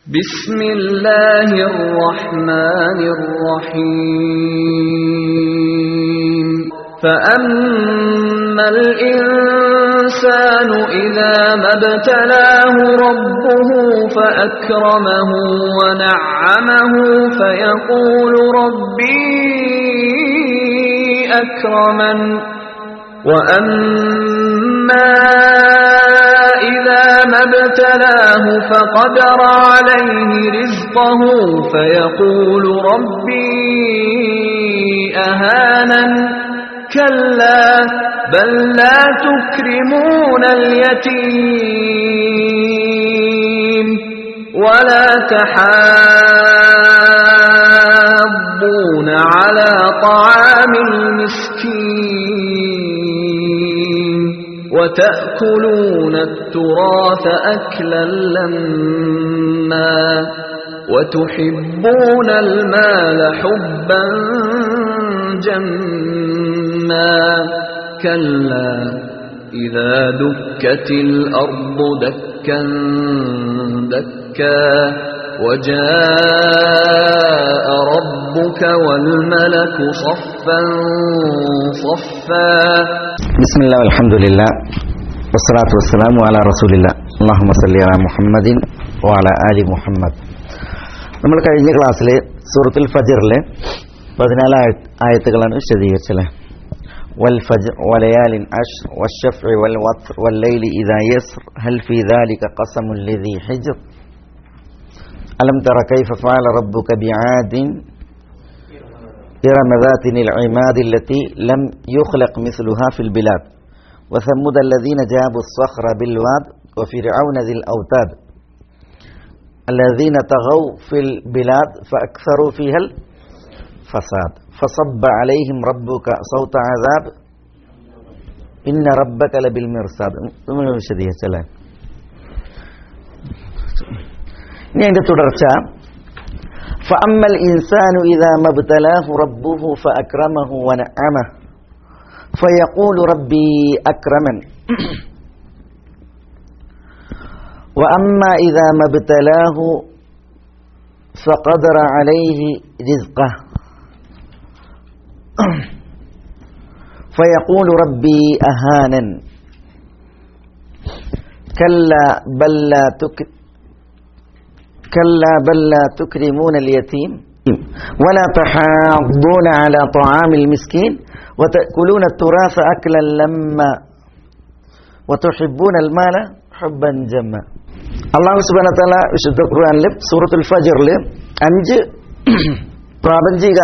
بسم الله الرحمن الرحيم فأما الإنسان إذا ما ابتلاه ربه فأكرمه ونعمه فيقول ربي أكرمن وأما إذا ما ابتلاه فقدر عليه رزقه فيقول ربي أهانن كلا بل لا تكرمون اليتيم ولا تحاضون على طعام المسكين وتأكلون التراث أكلا لما وتحبون المال حبا جما كلا إذا دكت الأرض دكا دكا وجاء ربك والملك صفا صفا بسم الله والحمد لله والصلاة والسلام على رسول الله اللهم صل على محمد وعلى آل മുഹമ്മദ് നമ്മൾ കഴിഞ്ഞ ക്ലാസ്സിൽ സൂറത്തുൽ ഫജറിലെ പതിനാല് ആയത്തുകളാണ് വിശദീകരിച്ചത് വൽ ഫജ് വലയാലിൻ അഷ് والشفع والوتر والليل إذا يسر هل في ذلك قسم لذي حجر ألم تر كيف فعل ربك بعاد إرم ذات العماد التي لم يخلق مثلها في البلاد وثمود الذين جابوا الصخر بالواد وفرعون ذي الأوتاد الذين طغوا في البلاد فأكثروا فيها الفساد فصب عليهم ربك صوت عذاب إن ربك لبالمرصاد من شديد سلام ഇനി അതിന്റെ തുടർച്ച فأما الإنسان إذا ما ابتلاه ربه فأكرمه ونعمه فيقول ربي أكرمن وأما إذا ما ابتلاه فقدر عليه رزقه فيقول ربي أهانن كلا بل لا تك كلا بل لا تكرمون اليتيم ولا تحاضون على طعام المسكين وتأكلون التراث أكلا لما وتحبون المال حبا جما അള്ളാഹു സുബാന തല വിശുദ്ധ ഖുർആാനിലും സൂറത്തുൽ ഫജറിൽ അഞ്ച് പ്രാപഞ്ചിക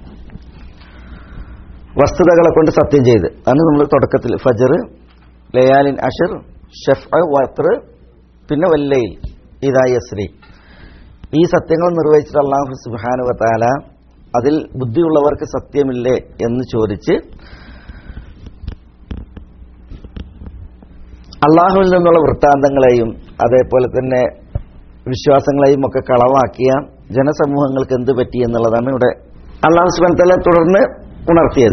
വസ്തുതകളെ കൊണ്ട് സത്യം ചെയ്ത് അന്ന് നമ്മൾ തുടക്കത്തിൽ ഫജർ ലയാലിൻ അഷർ ഷഫ് വത്ര പിന്നെ വല്ലയിൽ ഇതായശ്രീ ഈ സത്യങ്ങൾ നിർവഹിച്ചിട്ട് അള്ളാഹു സുബാനു താല അതിൽ ബുദ്ധിയുള്ളവർക്ക് സത്യമില്ലേ എന്ന് ചോദിച്ച് അള്ളാഹുവിൽ നിന്നുള്ള വൃത്താന്തങ്ങളെയും അതേപോലെ തന്നെ വിശ്വാസങ്ങളെയും ഒക്കെ കളവാക്കിയ ജനസമൂഹങ്ങൾക്ക് എന്ത് പറ്റി എന്നുള്ളതാണ് ഇവിടെ അള്ളാഹു സുബാൻ തല തുടർന്ന് ഉണർത്തിയത്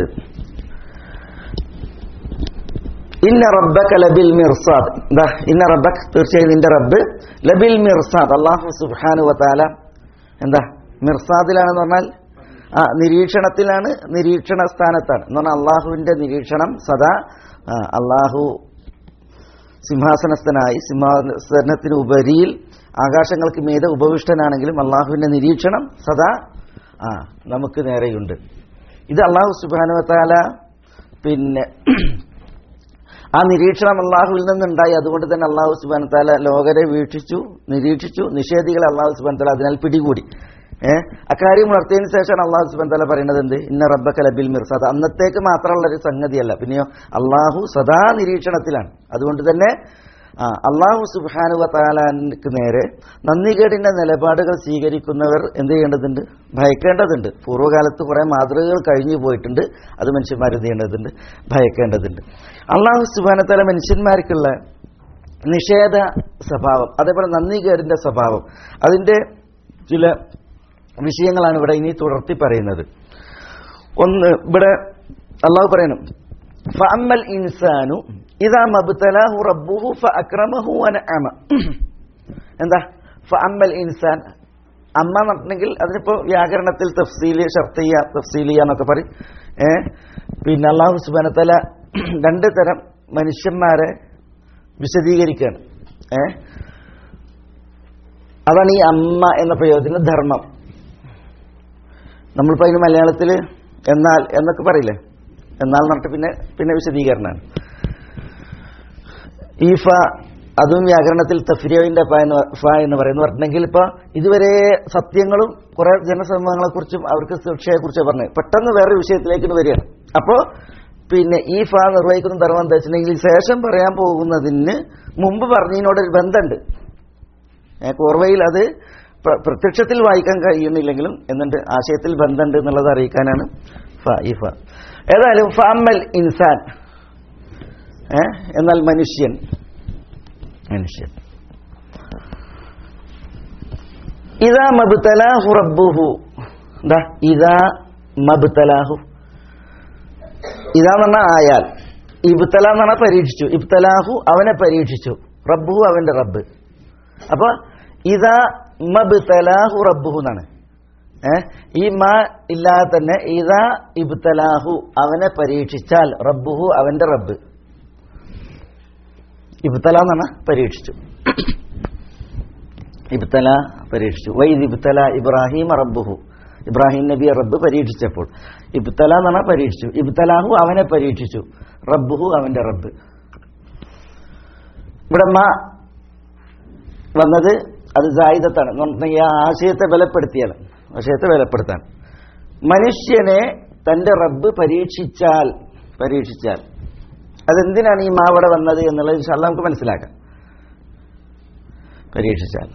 ഇന്ന റബ്ബക ലബിൽ മിർസാദ് എന്താ ഇന്ന റബ്ബക് തീർച്ചയായും നിന്റെ റബ്ബ് ലബിൽ മിർസാദ് അള്ളാഹു സുബ്ഹാനു വതാല എന്താ മിർസാദിലാണെന്ന് പറഞ്ഞാൽ ആ നിരീക്ഷണത്തിലാണ് നിരീക്ഷണ സ്ഥാനത്താണ് എന്ന് പറഞ്ഞാൽ അള്ളാഹുവിന്റെ നിരീക്ഷണം സദാ അള്ളാഹു സിംഹാസനസ്ഥനായി സിംഹാസനത്തിന് ഉപരിയിൽ ആകാശങ്ങൾക്ക് മീതെ ഉപവിഷ്ടനാണെങ്കിലും അള്ളാഹുവിന്റെ നിരീക്ഷണം സദാ ആ നമുക്ക് നേരെയുണ്ട് ഇത് അള്ളാഹു സുബാനു വത്താല പിന്നെ ആ നിരീക്ഷണം അള്ളാഹുവിൽ നിന്നുണ്ടായി അതുകൊണ്ട് തന്നെ അള്ളാഹു സുബാൻ താല ലോകരെ വീക്ഷിച്ചു നിരീക്ഷിച്ചു നിഷേധികളെ അള്ളാഹു സുബാൻ താല അതിനാൽ പിടികൂടി ഏഹ് അക്കാര്യം ഉണർത്തിയതിനു ശേഷമാണ് അള്ളാഹു സുബാൻ താല പറയുന്നത് എന്ത് ഇന്ന റബ്ബക്ക ലബിൽ മിർസാദ് അന്നത്തേക്ക് മാത്രമുള്ള ഒരു സംഗതിയല്ല പിന്നെയോ അള്ളാഹു സദാ നിരീക്ഷണത്തിലാണ് അതുകൊണ്ട് തന്നെ അള്ളാഹു സുബാനുവ താലാക്ക് നേരെ നന്ദികേടിന്റെ നിലപാടുകൾ സ്വീകരിക്കുന്നവർ എന്ത് ചെയ്യേണ്ടതുണ്ട് ഭയക്കേണ്ടതുണ്ട് പൂർവ്വകാലത്ത് കുറെ മാതൃകകൾ കഴിഞ്ഞു പോയിട്ടുണ്ട് അത് മനുഷ്യന്മാർ എന്ത് ചെയ്യേണ്ടതുണ്ട് ഭയക്കേണ്ടതുണ്ട് അള്ളാഹു സുബാനത്തല മനുഷ്യന്മാർക്കുള്ള നിഷേധ സ്വഭാവം അതേപോലെ നന്ദികേടിന്റെ സ്വഭാവം അതിന്റെ ചില വിഷയങ്ങളാണ് ഇവിടെ ഇനി തുടർത്തി പറയുന്നത് ഒന്ന് ഇവിടെ അള്ളാഹു പറയണം ഫഅമ്മൽ ഇൻസാനു ഇതാ മബ്തലാഹു റബ്ബുഹു ഫഅക്രമഹു വനഅമ എന്താ ഫ അമ്മൽ ഇൻസാൻ അമ്മ എന്ന് പറഞ്ഞിട്ടുണ്ടെങ്കിൽ അതിനിപ്പോ വ്യാകരണത്തിൽ തഫ്സീല് ഷർത്തിയ തഫ്സീലിയ എന്നൊക്കെ പറയും ഏ പിന്നെ അള്ളാഹു സുബാനത്തല രണ്ട് തരം മനുഷ്യന്മാരെ വിശദീകരിക്കുകയാണ് ഏ അതാണ് ഈ അമ്മ എന്ന പ്രയോഗത്തിന്റെ ധർമ്മം നമ്മളിപ്പോൾ അതിന് മലയാളത്തിൽ എന്നാൽ എന്നൊക്കെ പറയില്ലേ എന്നാൽ എന്നിട്ട് പിന്നെ പിന്നെ വിശദീകരണമാണ് ഈ ഫ അതും വ്യാകരണത്തിൽ തഫ്രിയോയിന്റെ ഫ എന്ന് ഫ എന്ന് പറയുന്നു പറഞ്ഞിട്ടുണ്ടെങ്കിൽ ഇപ്പൊ ഇതുവരെ സത്യങ്ങളും കുറെ ജനസമൂഹങ്ങളെ കുറിച്ചും അവർക്ക് സുരക്ഷയെ കുറിച്ച് പറഞ്ഞു പെട്ടെന്ന് വേറെ വിഷയത്തിലേക്ക് വരികയാണ് അപ്പോ പിന്നെ ഈ ഫ നിർവഹിക്കുന്ന ധർമ്മം എന്താ വെച്ചിട്ടുണ്ടെങ്കിൽ ശേഷം പറയാൻ പോകുന്നതിന് മുമ്പ് പറഞ്ഞതിനോടൊരു ബന്ധമുണ്ട് ഏ, കോർവയിൽ അത് പ്ര- പ്രത്യക്ഷത്തിൽ വായിക്കാൻ കഴിയുന്നില്ലെങ്കിലും എന്നിട്ട് ആശയത്തിൽ ബന്ധമുണ്ട് എന്നുള്ളത് അറിയിക്കാനാണ് ഫ ഈ ഫ ഏതായാലും ഫാമൽ ഇൻസാൻ ഏ, എന്നാൽ മനുഷ്യൻ മനുഷ്യൻ ഇതാ മബ്തലാഹു റബ്ബുഹു എന്താ ഇതാ മബ്തലാഹു ഇതാ എന്ന് പറഞ്ഞാൽ ആയാൽ ഇബ്തല എന്ന് പറഞ്ഞാൽ പരീക്ഷിച്ചു ഇബ്തലാഹു അവനെ പരീക്ഷിച്ചു റബ്ബുഹു അവന്റെ റബ്ബ് അപ്പൊ ഇതാ മബ്തലാഹു റബ്ബുഹു എന്നാണ് ഏ ഈ മ ഇല്ലാതെ തന്നെ ഇതാ ഇബ്തലാഹു അവനെ പരീക്ഷിച്ചാൽ റബ്ബുഹു അവന്റെ റബ്ബ് ഇബ്തല എന്നാണ് പരീക്ഷിച്ചു ഇബ്തല പരീക്ഷിച്ചു വൈദ് ഇബ്തല ഇബ്രാഹിം റബ്ബുഹു ഇബ്രാഹിം നബിയെ റബ്ബ് പരീക്ഷിച്ചപ്പോൾ ഇബ്തല എന്നാണ് പരീക്ഷിച്ചു ഇബ്തലാഹു അവനെ പരീക്ഷിച്ചു റബ്ബുഹു അവന്റെ റബ്ബ് ഇവിടെ മ വന്നത് അത് ജായിദത്താണ് എന്ന് പറഞ്ഞിട്ടുണ്ടെങ്കിൽ ആ ആശയത്തെ ബലപ്പെടുത്തിയാൽ ആശയത്തെ ബലപ്പെടുത്താൻ മനുഷ്യനെ തന്റെ റബ്ബ് പരീക്ഷിച്ചാൽ പരീക്ഷിച്ചാൽ അതെന്തിനാണ് ഈ മാവടെ വന്നത് എന്നുള്ളത് ഇൻഷാല്ല നമുക്ക് മനസ്സിലാക്കാം പരീക്ഷിച്ചാൽ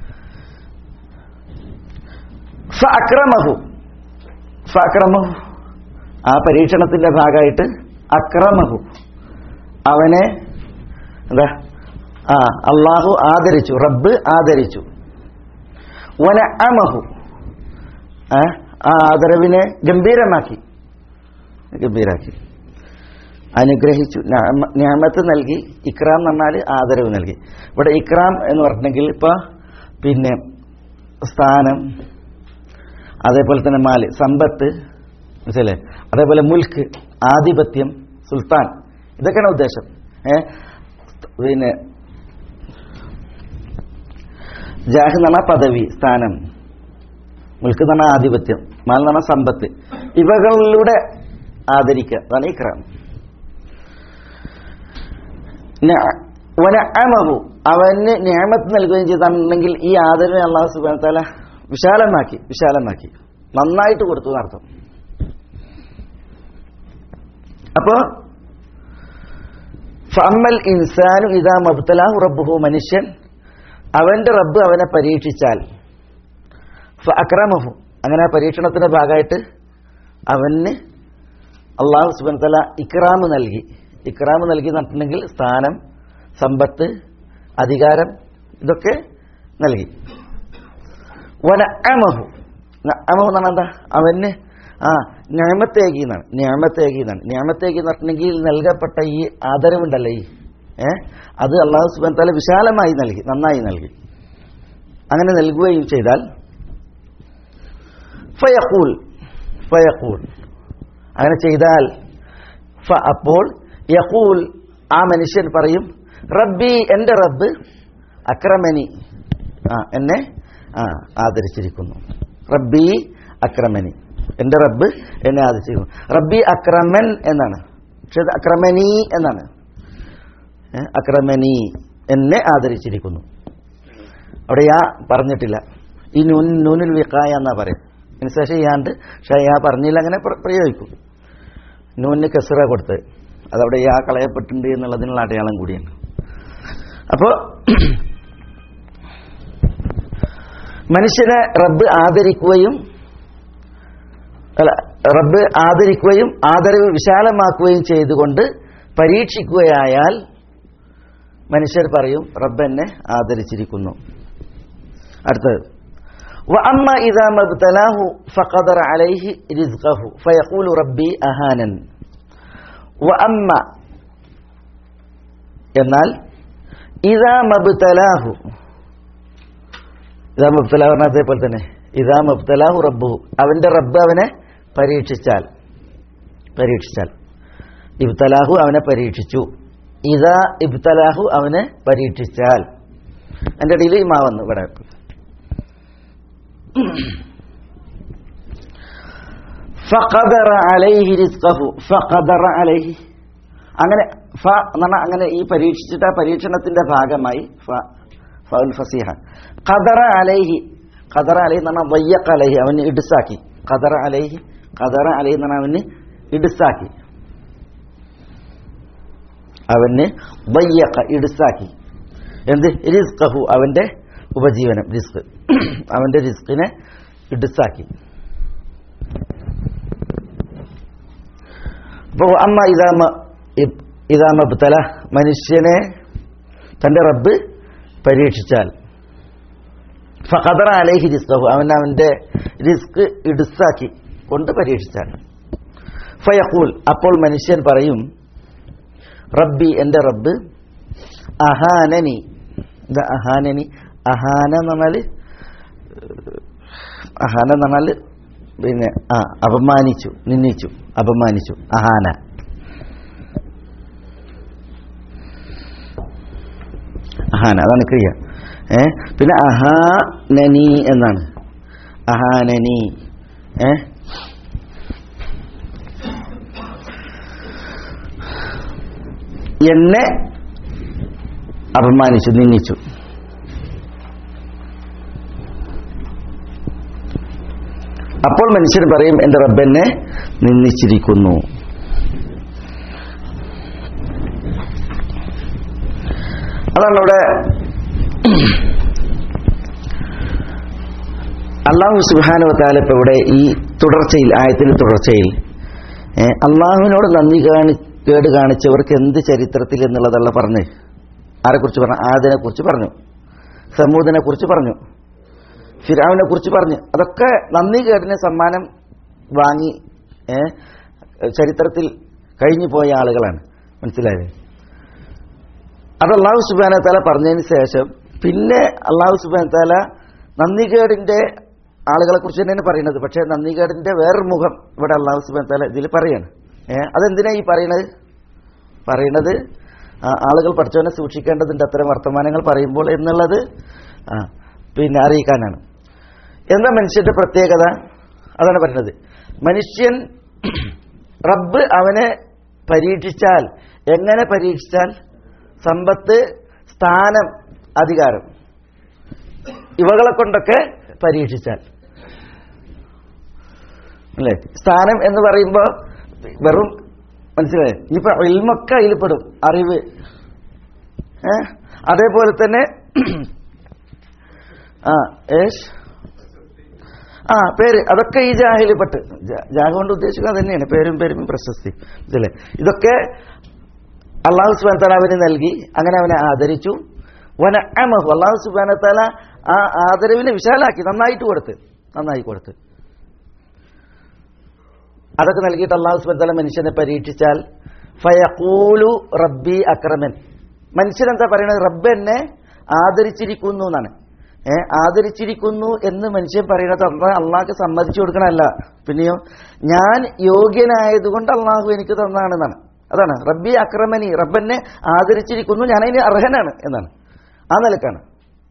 അക്രമഹു അക്രമഹു ആ പരീക്ഷണത്തിന്റെ ഭാഗമായിട്ട് അക്രമഹു അവനെ എന്താ ആ അള്ളാഹു ആദരിച്ചു റബ്ബ് ആദരിച്ചു വന അമഹു ആ ആദരവിനെ ഗംഭീരമാക്കി ഗംഭീരാക്കി അനുഗ്രഹിച്ചു ഞാമത്ത് നൽകി ഇക്രാം എന്ന് പറഞ്ഞാൽ ആദരവ് നൽകി ഇവിടെ ഇക്രാം എന്ന് പറഞ്ഞിട്ടുണ്ടെങ്കിൽ ഇപ്പൊ പിന്നെ സ്ഥാനം അതേപോലെ തന്നെ മാല് സമ്പത്ത് മനസ്സിലെ അതേപോലെ മുൽക്ക് ആധിപത്യം സുൽത്താൻ ഇതൊക്കെയാണ് ഉദ്ദേശം ഏ പിന്നെ ജാഹ് എന്ന് പറഞ്ഞാൽ പദവി സ്ഥാനം മുൽക്ക് എന്ന് പറഞ്ഞാൽ ആധിപത്യം മാൽ എന്ന് പറഞ്ഞാൽ സമ്പത്ത് ഇവകളിലൂടെ ആദരിക്കുക അതാണ് ഇക്രാം വനഅമഹു അവന് ഞാമത്ത് നൽകുകയും ചെയ്തിട്ടുണ്ടെങ്കിൽ ഈ ആദരവിനെ അള്ളാഹു സുബാന താല വിശാലമാക്കി വിശാലമാക്കി നന്നായിട്ട് കൊടുത്തു എന്നർത്ഥം അപ്പോ ഫമ്മൽ ഇൻസാനു ഇതാ മബ്തലാഹു റബ്ബുഹു മനുഷ്യൻ അവന്റെ റബ്ബ് അവനെ പരീക്ഷിച്ചാൽ അക്രമഹു അങ്ങനെ ആ പരീക്ഷണത്തിന്റെ ഭാഗമായിട്ട് അവന് അള്ളാഹു സുബാന തല ഇക്രാമ് നൽകി ഇക്രാമ് നൽകി നടത്തുന്നെങ്കിൽ സ്ഥാനം സമ്പത്ത് അധികാരം ഇതൊക്കെ നൽകി വന അമഹു അമഹു എന്നാണ് എന്താ അവന് ആ ഞാമത്തേകി എന്നാണ് ഞാമത്തേകി എന്നാണ് ഞാമത്തേകി എന്ന് പറഞ്ഞിട്ടുണ്ടെങ്കിൽ നൽകപ്പെട്ട ഈ ആദരവുണ്ടല്ലോ ഈ ഏ അത് അള്ളാഹു സുബാൻ തല വിശാലമായി നൽകി നന്നായി നൽകി അങ്ങനെ നൽകുകയും ചെയ്താൽ ഫയഖൂൽ ഫയഖൂൽ അങ്ങനെ ചെയ്താൽ ഫ അപ്പോൾ യഖൂൽ ആ മനുഷ്യൻ പറയും റബ്ബി എൻ്റെ റബ്ബ് അക്രമനി ആ എന്നെ ആ ആദരിച്ചിരിക്കുന്നു റബ്ബി അക്രമനി എൻ്റെ റബ്ബ് എന്നെ ആദരിച്ചിരിക്കുന്നു റബ്ബി അക്രമൻ എന്നാണ് പക്ഷെ അത് അക്രമനി എന്നാണ് ഏ, അക്രമനി എന്നെ ആദരിച്ചിരിക്കുന്നു അവിടെ യാ പറഞ്ഞിട്ടില്ല ഈ നൂൻ നൂനുൽ വിക്കായ എന്നാ പറയും അതിനുശേഷം യാണ്ട് പക്ഷെ യാ പറഞ്ഞില്ല അങ്ങനെ പ്ര- പ്രയോഗിക്കും നൂനിന് കെസറ കൊടുത്ത് അതവിടെ യാ കളയപ്പെട്ടിട്ടുണ്ട് എന്നുള്ളതിനുള്ള അടയാളം കൂടിയാണ് അപ്പോ മനുഷ്യനെ റബ്ബ് ആദരിക്കുകയും അല്ല റബ്ബ് ആദരിക്കുകയും ആദരവ് വിശാലമാക്കുകയും ചെയ്തുകൊണ്ട് പരീക്ഷിക്കുകയായാൽ മനുഷ്യർ പറയും റബ്ബ് എന്നെ ആദരിച്ചിരിക്കുന്നു അടുത്തത് وأما إذا ما ابتلاه فقدر عليه رزقه فيقول ربي أهانن وأما എന്നാൽ ഇതാ മബ്തലാഹു ഇതാ മുബ്തല പറഞ്ഞ അതേപോലെ തന്നെ ഇതാ മുബ്തലാഹു റബ്ബു അവന്റെ റബ്ബ് അവനെ പരീക്ഷിച്ചാൽ പരീക്ഷിച്ചാൽ ഇബ്തലാഹു അവനെ പരീക്ഷിച്ചു ഇതാ ഇബ്തലാഹു അവനെ പരീക്ഷിച്ചാൽ എൻ്റെ ഇടയിൽ ഈ മാ വന്നു ഇവിടെ ഫഖദറ അലൈഹി റിസ്ഖഹു ഫഖദറ അലൈഹി അങ്ങനെ ഫ എന്ന് പറഞ്ഞാൽ അങ്ങനെ ഈ പരീക്ഷിച്ചിട്ട് ആ പരീക്ഷണത്തിന്റെ ഭാഗമായി ഫ ഫൗൽ ഫസീഹ ഖദറ അലൈഹി ഖദറ അലൈഹി എന്ന് പറഞ്ഞാൽ വയ്യക്ക അലൈഹി അവന് ഇടുസാക്കി ഖദറ അലൈഹി ഖദറ അലൈഹി എന്ന് പറഞ്ഞാൽ അവന് ഇടുസാക്കി അവന് വയ്യക്ക ഇടുസാക്കി എന്ത് റിസ്ഖഹു അവന്റെ ഉപജീവനം റിസ്ക് അവന്റെ റിസ്കിനെ ഇടുസാക്കി അപ്പോൾ അമ്മ ഇതാമ ഇതാമബ്തല മനുഷ്യനെ തന്റെ റബ്ബ് പരീക്ഷിച്ചാൽ ഫഖദറ അലൈഹി റിസ്ഖഹു അവൻ അവന്റെ റിസ്ക് ഇടുസാക്കി കൊണ്ട് പരീക്ഷിച്ചാൽ ഫയഖൂൽ അപ്പോൾ മനുഷ്യൻ പറയും റബ്ബി എൻ്റെ റബ്ബ് അഹാനനി ഇത് അഹാനനി അഹാന എന്ന് പറഞ്ഞാൽ അഹാന എന്ന് പറഞ്ഞാൽ പിന്നെ ആ അപമാനിച്ചു നിന്ദിച്ചു അപമാനിച്ചു അഹാന അഹാന അതാണ് ക്രിയ ഏ പിന്നെ അഹാനനി എന്നാണ് അഹാനനി ഏ എന്നെ അപമാനിച്ചു നിന്ദിച്ചു അപ്പോൾ മനുഷ്യൻ പറയും എന്റെ റബ്ബെന്നെ നിന്ദിച്ചിരിക്കുന്നു അതാണ് ഇവിടെ അള്ളാഹു സുബാനുവത്താല ഇപ്പൊ ഇവിടെ ഈ തുടർച്ചയിൽ ആയത്തിന്റെ തുടർച്ചയിൽ ഏ, അള്ളാഹുവിനോട് നന്ദി കാണി കേട് കാണിച്ചവർക്ക് എന്ത് ചരിത്രത്തിൽ എന്നുള്ളതല്ല പറഞ്ഞ് ആരെക്കുറിച്ച് പറഞ്ഞു ആദിനെ കുറിച്ച് പറഞ്ഞു സമൂദിനെ കുറിച്ച് പറഞ്ഞു ഫിരാവിനെ കുറിച്ച് പറഞ്ഞു അതൊക്കെ നന്ദി കേടിന് സമ്മാനം വാങ്ങി ഏ, ചരിത്രത്തിൽ കഴിഞ്ഞു പോയ ആളുകളാണ് മനസ്സിലായത് അത് അള്ളാഹു സുബാന താല പറഞ്ഞതിന് ശേഷം പിന്നെ അള്ളാഹു സുബാന താല നന്ദികേടിന്റെ ആളുകളെ കുറിച്ച് തന്നെയാണ് പറയുന്നത് പക്ഷേ നന്ദികേടിന്റെ വേറൊരു മുഖം ഇവിടെ അള്ളാഹു സുബാന താല ഇതിൽ പറയാണ് ഏഹ് അതെന്തിനാ ഈ പറയണത് പറയണത് ആ, ആളുകൾ പഠിച്ചവനെ സൂക്ഷിക്കേണ്ടതുണ്ട് അത്തരം വർത്തമാനങ്ങൾ പറയുമ്പോൾ എന്നുള്ളത് ആ, പിന്നെ അറിയിക്കാനാണ് എന്താ മനുഷ്യന്റെ പ്രത്യേകത അതാണ് പറയുന്നത് മനുഷ്യൻ റബ്ബ് അവനെ പരീക്ഷിച്ചാൽ എങ്ങനെ പരീക്ഷിച്ചാൽ സമ്പത്ത് സ്ഥാനം അധികാരം ഇവകളെ കൊണ്ടൊക്കെ പരീക്ഷിച്ചാൽ അല്ലേ സ്ഥാനം എന്ന് പറയുമ്പോൾ വെറും മനസ്സിലായി ഇനിയിപ്പോ ഇൽമൊക്കെ അതിൽ പെടും അറിവ് ഏ അതേപോലെ തന്നെ ആ ഏഷ് ആ പേര് അതൊക്കെ ഈ ജാഹിൽ പെട്ട് ജാ- ജാഹ കൊണ്ട് ഉദ്ദേശിക്കുന്നത് തന്നെയാണ് പേരും പേരും പ്രശസ്തി ഇതല്ലേ ഇതൊക്കെ അള്ളാഹു സുബാൻ താല അവന് നൽകി അങ്ങനെ അവനെ ആദരിച്ചു വന അമഹു അള്ളാഹു സുബാന താല ആ ആദരവിനെ വിശാലാക്കി നന്നായിട്ട് കൊടുത്ത് നന്നായി കൊടുത്ത് അതൊക്കെ നൽകിയിട്ട് അള്ളാഹു സുബാൻ താല മനുഷ്യനെ പരീക്ഷിച്ചാൽ ഫയഖൂലു റബ്ബി അക്രമൻ മനുഷ്യൻ എന്താ പറയുന്നത് റബ്ബ് എന്നെ ആദരിച്ചിരിക്കുന്നു എന്നാണ് ഏ ആദരിച്ചിരിക്കുന്നു എന്ന് മനുഷ്യൻ പറയുന്നത് അള്ളാഹ് അള്ളാഹ്ക്ക് സമ്മതിച്ചു കൊടുക്കണമല്ല പിന്നെയോ ഞാൻ യോഗ്യനായതുകൊണ്ട് അള്ളാഹു എനിക്ക് തന്നാണെന്നാണ് അതാണ് റബ്ബി അക്രമനി റബ്ബെന്നെ ആദരിച്ചിരിക്കുന്നു ഞാൻ അതിന് അർഹനാണ് എന്നാണ് ആ നിലക്കാണ്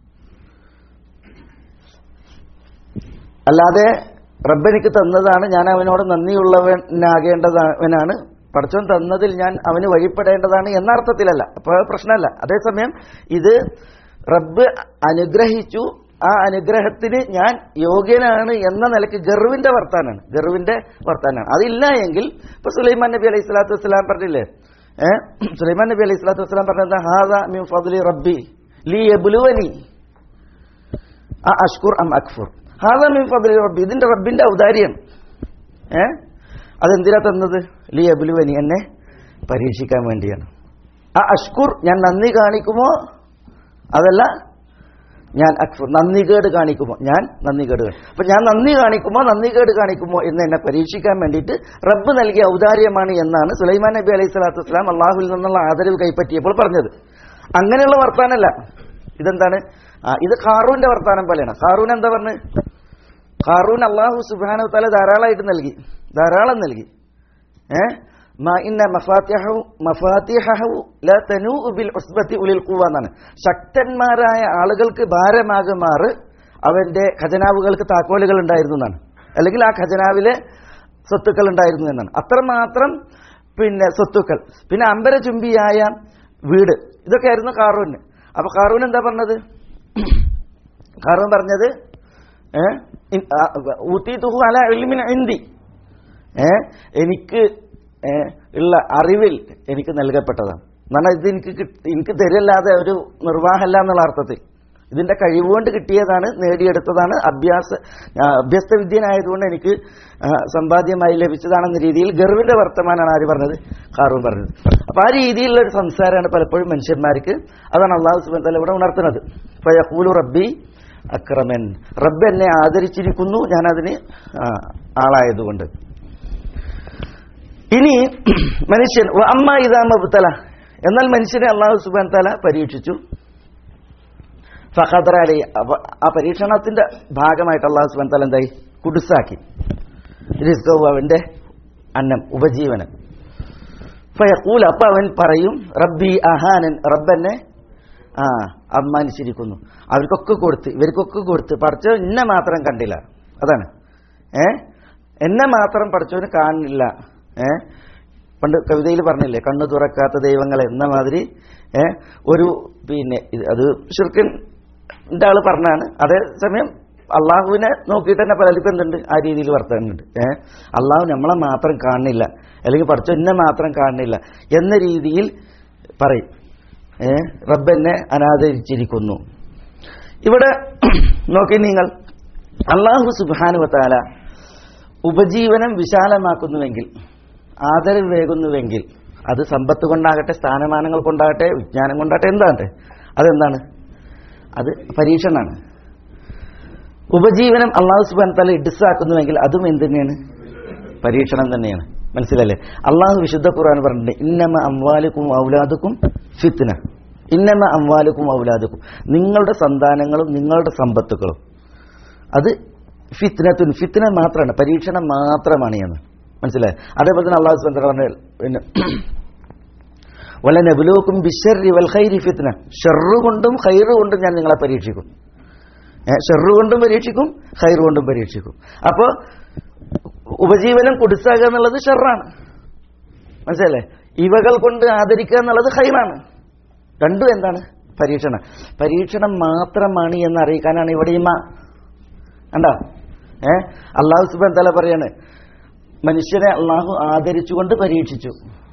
അല്ലാതെ റബ്ബെനിക്ക് തന്നതാണ് ഞാൻ അവനോട് നന്ദിയുള്ളവനാകേണ്ടവനാണ് പഠിച്ചവൻ തന്നതിൽ ഞാൻ അവന് വഴിപ്പെടേണ്ടതാണ് എന്ന അർത്ഥത്തിലല്ല അപ്പോൾ അത് പ്രശ്നമല്ല അതേസമയം ഇത് റബ്ബ് അനുഗ്രഹിച്ചു ആ അനുഗ്രഹത്തിന് ഞാൻ യോഗ്യനാണ് എന്ന നിലയ്ക്ക് ഗർവിന്റെ വർത്താനാണ് ഗർവിന്റെ വർത്താനാണ് അതില്ല എങ്കിൽ ഇപ്പൊ സുലൈമാൻ നബി അലൈഹി സ്വലാത്തു വസ്സലാം പറഞ്ഞില്ലേ ഏഹ് സുലൈമാൻ നബി അലൈഹി സ്വലാത്തു വസ്സലാം പറഞ്ഞത് ഹാദ മിൻ ഫദ്ലി റബ്ബി ലീ യബ്ലുവനി ആ അഷ്കുർ അം അക്ഫുർ ഹാദ മിൻ ഫദ്ലി റബ്ബി ഇതിന്റെ റബ്ബിന്റെ ഔദാര്യം ഏ അതെന്തിനാ തന്നത് ലീ അബുലുവനി എന്നെ പരീക്ഷിക്കാൻ വേണ്ടിയാണ് ആ അഷ്കുർ ഞാൻ നന്ദി കാണിക്കുമോ അതല്ല ഞാൻ അക്ഫുർ നന്ദികേട് കാണിക്കുമോ ഞാൻ നന്ദികേട് കാണി- അപ്പൊ ഞാൻ നന്ദി കാണിക്കുമോ നന്ദികേട് കാണിക്കുമോ എന്ന് എന്നെ പരീക്ഷിക്കാൻ വേണ്ടിയിട്ട് റബ്ബ് നൽകിയ ഔദാര്യമാണ് എന്നാണ് സുലൈമാൻ നബി അലൈഹി സ്വലാത്തു വസ്സലാം അള്ളാഹുവിൽ നിന്നുള്ള ആദരവ് കൈപ്പറ്റിയപ്പോൾ പറഞ്ഞത് അങ്ങനെയുള്ള വർത്താനല്ല ഇതെന്താണ് ആ ഇത് ഖാറൂന്റെ വർത്താനം പോലെയാണ് ഖാറൂൻ എന്താ പറഞ്ഞു ഖാറൂൻ അള്ളാഹു സുബാന തല ധാരാളമായിട്ട് നൽകി ധാരാളം നൽകി ഏ മാ ഇന്ന മഫാത്തിഹു മഫാത്തിഹു ല തനൂഉ ബിൽ ഉസ്ബത്തി ഉലിൽ ഖുവ എന്നാണ് ശക്തന്മാരായ ആളുകൾക്ക് ഭാരമാകുമാറ് അവന്റെ ഖജനാവുകൾക്ക് താക്കോലുകൾ ഉണ്ടായിരുന്നു എന്നാണ് അല്ലെങ്കിൽ ആ ഖജനാവിലെ സ്വത്തുക്കൾ ഉണ്ടായിരുന്നു എന്നാണ് അത്രമാത്രം പിന്നെ സ്വത്തുക്കൾ പിന്നെ അമ്പരചുംബിയായ വീട് ഇതൊക്കെയായിരുന്നു കാറൂന് അപ്പൊ കാറൂൻ എന്താ പറഞ്ഞത് കാറൂൻ പറഞ്ഞത് ഊട്ടി തുഹു അല എളിമിൻ എന്തി ഏ എനിക്ക് ഏ, ഉള്ള അറിവിൽ എനിക്ക് നൽകപ്പെട്ടതാണ് എന്നാൽ ഇത് എനിക്ക് കിട്ടി- എനിക്ക് തരല്ലാതെ ഒരു നിർവാഹമല്ല എന്നുള്ള അർത്ഥത്തിൽ ഇതിന്റെ കഴിവുകൊണ്ട് കിട്ടിയതാണ് നേടിയെടുത്തതാണ് അഭ്യാസ ആ, അഭ്യസ്ത വിദ്യനായതുകൊണ്ട് എനിക്ക് ആ, സമ്പാദ്യമായി ലഭിച്ചതാണെന്ന രീതിയിൽ ഗർവിന്റെ വർത്തമാനാണ് ആര് പറഞ്ഞത് കാറൂൻ പറഞ്ഞത് അപ്പൊ ആ രീതിയിലുള്ള ഒരു സംസാരമാണ് പലപ്പോഴും മനുഷ്യന്മാർക്ക് അതാണ് അള്ളാഹു സുബൻ തല ഇവിടെ ഉണർത്തുന്നത് ഫയഖൂലു റബ്ബി അക്രമൻ റബ്ബ് എന്നെ ആദരിച്ചിരിക്കുന്നു ഞാൻ അതിന് ആ, ആളായതുകൊണ്ട് ഇനി മനുഷ്യൻ വ അമ്മ ഇതാമബുത്തല എന്നാൽ മനുഷ്യനെ അള്ളാഹു സുബാൻ തല പരീക്ഷിച്ചു ഫഖദർ അലി അപ്പൊ ആ പരീക്ഷണത്തിന്റെ ഭാഗമായിട്ട് അള്ളാഹു സുബാൻ തല എന്തായി കുടുസാക്കി റിസ്കവ് അവന്റെ അന്നം ഉപജീവനം ഫയക്കൂൽ അപ്പൊ അവൻ പറയും റബ്ബി അഹാനൻ റബ്ബെന്നെ ആ അമ്മാനിച്ചിരിക്കുന്നു അവർക്കൊക്കെ കൊടുത്ത് ഇവർക്കൊക്കെ കൊടുത്ത് പഠിച്ചോ എന്നെ മാത്രം കണ്ടില്ല അതാണ് ഏ എന്നെ മാത്രം പഠിച്ചവന് കാണില്ല ഏ പണ്ട് കവിതയിൽ പറഞ്ഞില്ലേ കണ്ണു തുറക്കാത്ത ദൈവങ്ങൾ എന്ന മാതിരി ഏ ഒരു പിന്നെ ഇത് അത് ഷിർക്കിന്റെ ആള് പറഞ്ഞാണ് അതേസമയം അള്ളാഹുവിനെ നോക്കിയിട്ട് തന്നെ പലർക്കും എന്തുണ്ട് ആ രീതിയിൽ വർത്തമാനമുണ്ട് ഏഹ് അള്ളാഹു നമ്മളെ മാത്രം കാണുന്നില്ല അല്ലെങ്കിൽ പഠിച്ചോ എന്നെ മാത്രം കാണുന്നില്ല എന്ന രീതിയിൽ പറയും ഏ റബ്ബ് എന്നെ അനാദരിച്ചിരിക്കുന്നു ഇവിടെ നോക്കി നിങ്ങൾ അള്ളാഹു സുബാനുവത്താല ഉപജീവനം വിശാലമാക്കുന്നുവെങ്കിൽ ആദരവ് വേകുന്നുവെങ്കിൽ അത് സമ്പത്ത് കൊണ്ടാകട്ടെ സ്ഥാനമാനങ്ങൾ കൊണ്ടാകട്ടെ വിജ്ഞാനം കൊണ്ടാകട്ടെ എന്താകട്ടെ അതെന്താണ് അത് പരീക്ഷണമാണ് ഉപജീവനം അള്ളാഹു സുബാൻ തല ഇഡിസാക്കുന്നുവെങ്കിൽ അതും എന്ത് തന്നെയാണ് പരീക്ഷണം തന്നെയാണ് മനസ്സിലല്ലേ അള്ളാഹു വിശുദ്ധ ഖുർആൻ പറഞ്ഞിട്ടുണ്ട് ഇന്നമ അംവാലുക്കും ഔലാദുക്കും ഫിത്ന ഇന്നമ അംവാലുക്കും ഔലാദുക്കും നിങ്ങളുടെ സന്താനങ്ങളും നിങ്ങളുടെ സമ്പത്തുക്കളും അത് ഫിത്നത്തുൻ ഫിത്ന മാത്രമാണ് പരീക്ഷണം മാത്രമാണ് എന്ന് മനസ്സിലായി അതേപോലെ തന്നെ അള്ളാഹു സുബാൻ തആല പറഞ്ഞ പിന്നെ വല നബുലൂക്കും ബിഷറി വൽ ഖൈരി ഫിത്ന ഷെറു കൊണ്ടും ഖൈറ് കൊണ്ടും ഞാൻ നിങ്ങളെ പരീക്ഷിക്കും ഷെറു കൊണ്ടും പരീക്ഷിക്കും ഖൈറ് കൊണ്ടും പരീക്ഷിക്കും അപ്പോൾ ഉപജീവനം കുടിച്ചാകുക എന്നുള്ളത് ഷെറാണ് മനസ്സിലല്ലേ ഇവകൾ കൊണ്ട് ആദരിക്കുക എന്നുള്ളത് ഹൈറാണ് രണ്ടും എന്താണ് പരീക്ഷണം പരീക്ഷണം മാത്രമാണ് എന്ന് അറിയിക്കാനാണ് ഇവിടെ ഇമ കണ്ടോ ഏ അള്ളാഹു സുബാൻ തല പറയാണ് മനുഷ്യനെ അള്ളാഹു ആദരിച്ചുകൊണ്ട് പരീക്ഷിച്ചു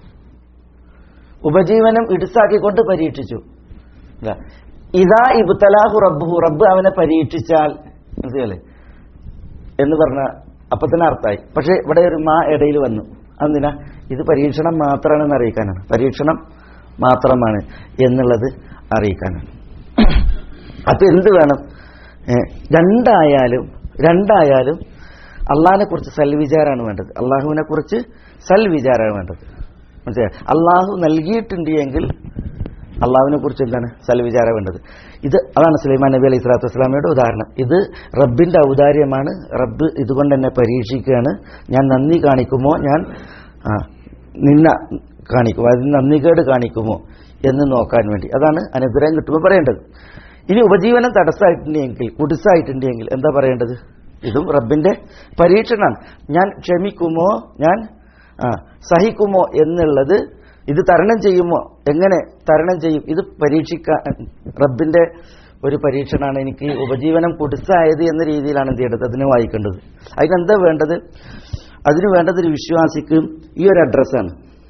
ഉപജീവനം ഇടുസാക്കിക്കൊണ്ട് പരീക്ഷിച്ചു ഇതാ. ഇതാ ഇബ്തലാഹു റബ്ബുഹു റബ്ബ് അവനെ പരീക്ഷിച്ചാൽ മനസ്സിലല്ലേ എന്ന് പറഞ്ഞ അപ്പൊ തന്നെ അർത്ഥമായി പക്ഷെ ഇവിടെ ഒരു മാ ഇടയിൽ വന്നു അതെന്തിനാ ഇത് പരീക്ഷണം മാത്രമാണെന്ന് അറിയിക്കാനാണ് പരീക്ഷണം മാത്രമാണ് എന്നുള്ളത് അറിയിക്കാനാണ് അപ്പൊ എന്ത് വേണം ഏ, രണ്ടായാലും രണ്ടായാലും അള്ളാഹിനെ കുറിച്ച് സൽവിചാരമാണ് വേണ്ടത് അള്ളാഹുവിനെ കുറിച്ച് സൽവിചാരമാണ് വേണ്ടത് മനസ്സിലായി അള്ളാഹു നൽകിയിട്ടുണ്ട് എങ്കിൽ അള്ളാഹുവിനെ കുറിച്ച് എന്താണ് സൽവിചാരം വേണ്ടത് ഇത് അതാണ് സുലൈമാൻ നബി അലൈഹി സ്വലാത്തു വസ്സലാമയുടെ ഉദാഹരണം ഇത് റബ്ബിന്റെ ഔദാര്യമാണ് റബ്ബ് ഇതുകൊണ്ട് എന്നെ പരീക്ഷിക്കുകയാണ് ഞാൻ നന്ദി കാണിക്കുമോ ഞാൻ ആ, നിന്ന കാണിക്കുമോ അതിന് നന്ദികേട് കാണിക്കുമോ എന്ന് നോക്കാൻ വേണ്ടി അതാണ് അനുഗ്രഹം കിട്ടുമ്പോൾ പറയേണ്ടത് ഇനി ഉപജീവനം തടസ്സമായിട്ടുണ്ടെങ്കിൽ കുടിസായിട്ടുണ്ടെങ്കിൽ എന്താ പറയേണ്ടത് ഇതും റബ്ബിന്റെ പരീക്ഷണമാണ് ഞാൻ ക്ഷമിക്കുമോ ഞാൻ ആ, സഹിക്കുമോ എന്നുള്ളത് ഇത് തരണം ചെയ്യുമോ എങ്ങനെ തരണം ചെയ്യും ഇത് പരീക്ഷിക്കാൻ റബ്ബിന്റെ ഒരു പരീക്ഷണമാണ് എനിക്ക് ഉപജീവനം കുടിസായത് എന്ന രീതിയിലാണ് എന്ത് ചെയ്യേണ്ടത് അതിനെ വായിക്കേണ്ടത് അതിനെന്താ വേണ്ടത് അതിന് വേണ്ടത് ഒരു വിശ്വാസിക്ക് ഈ ഒരു അഡ്രസ്സാണ്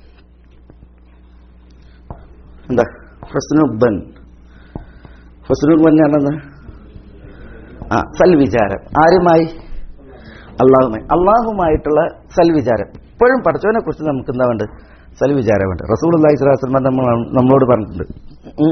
എന്താ ഹസ്നുബൻ ഹസ്നുബൻ ആണെന്ന് ആ സൽവിചാരം ആരുമായി അള്ളാഹുമായി അള്ളാഹുമായിട്ടുള്ള സൽവിചാരം ഇപ്പോഴും പഠിച്ചവനെ കുറിച്ച് നമുക്ക് എന്താ വേണ്ടത് സൽവിചാരമുണ്ട് റസൂൽ അള്ളാഹി സ്വലാസ്ലമ നമ്മൾ നമ്മളോട് പറഞ്ഞിട്ടുണ്ട് ഉം.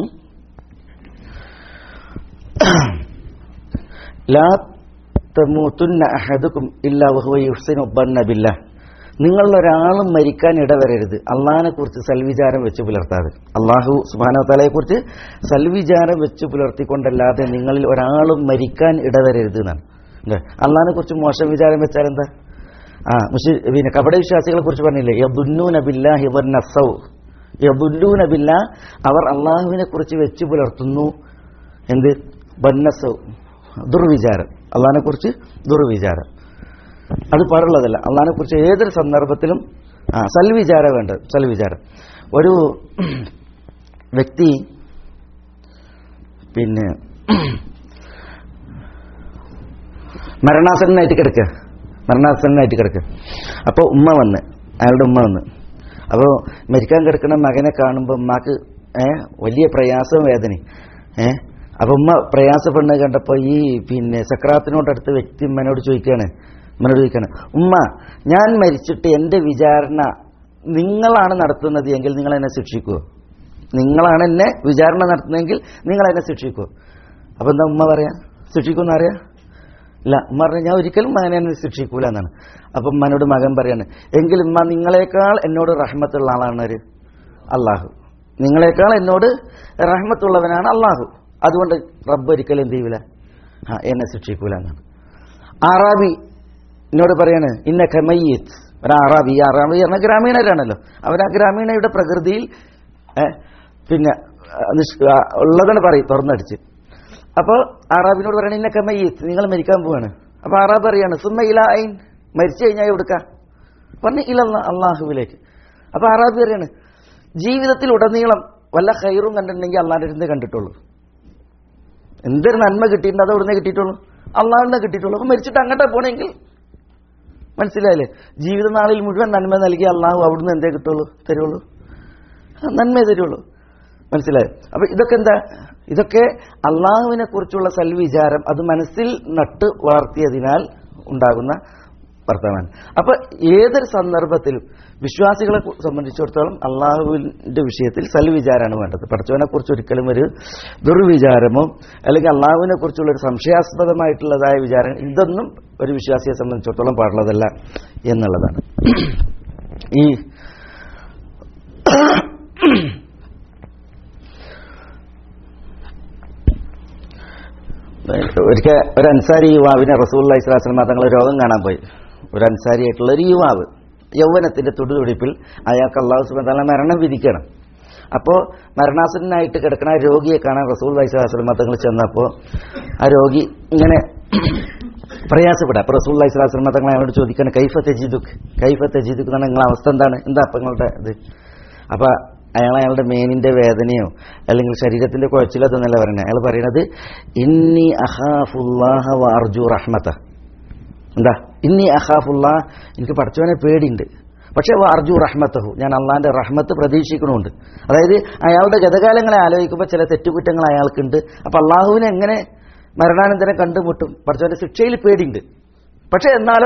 ലാ തമൂത്തുന്ന അഹദുക്കും ഇല്ലാ വഹുവ യുഹ്സിനു ബന്ന ബില്ലാഹ് നിങ്ങളിൽ ഒരാളും മരിക്കാൻ ഇടവരരുത് അള്ളാഹിനെ കുറിച്ച് സൽവിചാരം വെച്ച് പുലർത്താതെ അള്ളാഹു സുബാനത്തലയെ കുറിച്ച് സൽവിചാരം വെച്ച് പുലർത്തിക്കൊണ്ടല്ലാതെ നിങ്ങളിൽ ഒരാളും മരിക്കാൻ ഇടവരരുത് എന്നാണ് അല്ലേ അള്ളാഹിനെ കുറിച്ച് മോശം വിചാരം വെച്ചാൽ എന്താ ആ മുഷി പിന്നെ കപട വിശ്വാസികളെ കുറിച്ച് പറഞ്ഞില്ലേ യബുന്നൂന ബില്ലാഹി വന്നസൗ യബുല്ലൂന ബില്ല അവർ അള്ളാഹുവിനെ കുറിച്ച് വെച്ച് പുലർത്തുന്നു എന്ത് ബന്നസൗ ദുർവിചാരം അള്ളാഹിനെ കുറിച്ച് ദുർവിചാരം അത് പാടുള്ളതല്ല അള്ളാഹിനെ കുറിച്ച് ഏതൊരു സന്ദർഭത്തിലും ആ സൽവിചാരം വേണ്ടത് സൽവിചാരം ഒരു വ്യക്തി പിന്നെ മരണാസനായിട്ട് കിടക്കുക മരണാസനായിട്ട് കിടക്കുക അപ്പോൾ ഉമ്മ വന്ന് അയാളുടെ ഉമ്മ വന്ന് അപ്പോൾ മരിക്കാൻ കിടക്കുന്ന മകനെ കാണുമ്പോൾ ഉമ്മാക്ക് ഏ വലിയ പ്രയാസവും വേദന ഏ അപ്പോൾ ഉമ്മ പ്രയാസപ്പെടുന്നത് കണ്ടപ്പോൾ ഈ പിന്നെ സക്രാത്തിനോടടുത്ത വ്യക്തി ഉമ്മനോട് ചോദിക്കുകയാണ് ഉമ്മനോട് ചോദിക്കുകയാണ് ഉമ്മ ഞാൻ മരിച്ചിട്ട് എൻ്റെ വിചാരണ നിങ്ങളാണ് നടത്തുന്നത് എങ്കിൽ നിങ്ങൾ എന്നെ ശിക്ഷിക്കുമോ നിങ്ങളാണ് എന്നെ വിചാരണ നടത്തുന്നതെങ്കിൽ നിങ്ങൾ എന്നെ ശിക്ഷിക്കുമോ അപ്പോൾ എന്താ ഉമ്മ പറയാ ശിക്ഷിക്കുമെന്ന് അറിയാം ഇല്ല ഉമ്മ പറഞ്ഞു ഞാൻ ഒരിക്കലും മകനെ എന്നെ ശിക്ഷിക്കൂല എന്നാണ് അപ്പം ഉമ്മനോട് മകൻ പറയാണ് എങ്കിലും ഉമ്മ നിങ്ങളെക്കാൾ എന്നോട് റഹ്മത്തുള്ള ആളാണ് ഒരു അള്ളാഹു നിങ്ങളെക്കാൾ എന്നോട് റഹ്മത്തുള്ളവനാണ് അള്ളാഹു അതുകൊണ്ട് റബ്ബ് ഒരിക്കലും എന്ത് ചെയ്യൂല ആ എന്നെ ശിക്ഷിക്കൂല എന്നാണ് ആറാബി എന്നോട് പറയാണ് ഇന്ന ഖമയ്യത്ത് ഒരു ആറാബി ഈ ആറാബി പറഞ്ഞ ഗ്രാമീണരാണല്ലോ അവർ ആ ഗ്രാമീണയുടെ പ്രകൃതിയിൽ ഏ, പിന്നെ ആ, നിഷ്- ആ, ഉള്ളതാണ് പറയും തുറന്നടിച്ച് അപ്പോൾ ആറാബിനോട് പറയണ ഇന്ന കമയ്യത്ത് നിങ്ങൾ മരിക്കാൻ പോവാണ് അപ്പോൾ ആറാബ് പറയാണ് സുമ്മ ഇല ഐൻ മരിച്ചു കഴിഞ്ഞാൽ എവിടുക്ക പറഞ്ഞ് ഇല അള്ളാഹുവിലേക്ക് അപ്പോൾ ആറാബി പറയാണ് ജീവിതത്തിൽ ഉടനീളം വല്ല ഹൈറും കണ്ടിട്ടുണ്ടെങ്കിൽ അള്ളാഹിൻ്റെ അടുത്ത് കണ്ടിട്ടുള്ളൂ എന്തൊരു നന്മ കിട്ടിയിട്ടുണ്ട് അത് എവിടുന്ന് കിട്ടിയിട്ടുള്ളൂ അള്ളാഹിനെ കിട്ടിയിട്ടുള്ളൂ അപ്പോൾ മരിച്ചിട്ട് അങ്ങോട്ടാ പോണെങ്കിൽ മനസ്സിലായില്ലേ ജീവിത നാളിൽ മുഴുവൻ നന്മ നൽകി അള്ളാഹു അവിടുന്ന് എന്തേ കിട്ടുള്ളൂ തരുള്ളൂ ആ, നന്മയെ തരുള്ളൂ മനസ്സിലായോ അപ്പൊ ഇതൊക്കെ എന്താ ഇതൊക്കെ അള്ളാഹുവിനെ കുറിച്ചുള്ള സൽവിചാരം അത് മനസ്സിൽ നട്ട് വളർത്തിയതിനാൽ ഉണ്ടാകുന്ന വർത്തമാനം അപ്പൊ ഏതൊരു സന്ദർഭത്തിലും വിശ്വാസികളെ കു- സംബന്ധിച്ചിടത്തോളം അള്ളാഹുവിന്റെ വിഷയത്തിൽ സൽവിചാരമാണ് വേണ്ടത് പഠിച്ചവനെ കുറിച്ച് ഒരിക്കലും ഒരു ദുർവിചാരമോ അല്ലെങ്കിൽ അള്ളാഹുവിനെ കുറിച്ചുള്ള ഒരു സംശയാസ്പദമായിട്ടുള്ളതായ വിചാരം ഇതൊന്നും ഒരു വിശ്വാസിയെ സംബന്ധിച്ചിടത്തോളം പാടുള്ളതല്ല എന്നുള്ളതാണ് ഈ ഒരിക്കൽ ഒരു അൻസാരി യുവാവിനെ റസൂൽ ഇസ്ലാസ്ലം തങ്ങൾ രോഗം കാണാൻ പോയി ഒരു അൻസാരിയായിട്ടുള്ള ഒരു യുവാവ് യൗവനത്തിന്റെ തുടിതുടിപ്പിൽ അയാൾക്ക് അള്ളാഹു സുബാല മരണം വിധിക്കണം അപ്പോൾ മരണാസനായിട്ട് കിടക്കുന്ന ആ രോഗിയെ കാണാൻ റസൂൽ വൈസ്ലാസ്ലം തങ്ങൾ ചെന്നപ്പോൾ ആ രോഗി ഇങ്ങനെ പ്രയാസപ്പെടുക അപ്പോൾ റസൂൽ ഇസ്ലാസ്ലം തങ്ങൾ അയാളോട് ചോദിക്കണം കൈഫ തെജീദുക്ക് കൈഫ തെജീദുക്ക് എന്നാണ് നിങ്ങളെ അവസ്ഥ എന്താണ് എന്താ അപ്പം നിങ്ങളുടെ ഇത് അപ്പൊ അയാൾ അയാളുടെ മേനിന്റെ വേദനയോ അല്ലെങ്കിൽ ശരീരത്തിന്റെ കുഴച്ചിലോ അതൊന്നല്ല പറയുന്നത് അയാൾ പറയുന്നത് ഇന്നി അഹാഫുല്ലാഹ വാർജു റഹ്മത്ത എന്താ ഇന്നി അഹാഫുല്ലാ എനിക്ക് പഠിച്ചവനെ പേടിയുണ്ട് പക്ഷേ വാർജു റഹ്മത്തഹു ഞാൻ അള്ളാന്റെ റഹ്മത്ത് പ്രതീക്ഷിക്കണമുണ്ട് അതായത് അയാളുടെ ഗതകാലങ്ങളെ ആലോചിക്കുമ്പോൾ ചില തെറ്റുകുറ്റങ്ങൾ അയാൾക്കുണ്ട് അപ്പൊ അള്ളാഹുവിനെ എങ്ങനെ മരണാനന്തരം കണ്ടുമുട്ടും പഠിച്ചവന്റെ ശിക്ഷയിൽ പേടിയുണ്ട് പക്ഷെ എന്നാലോ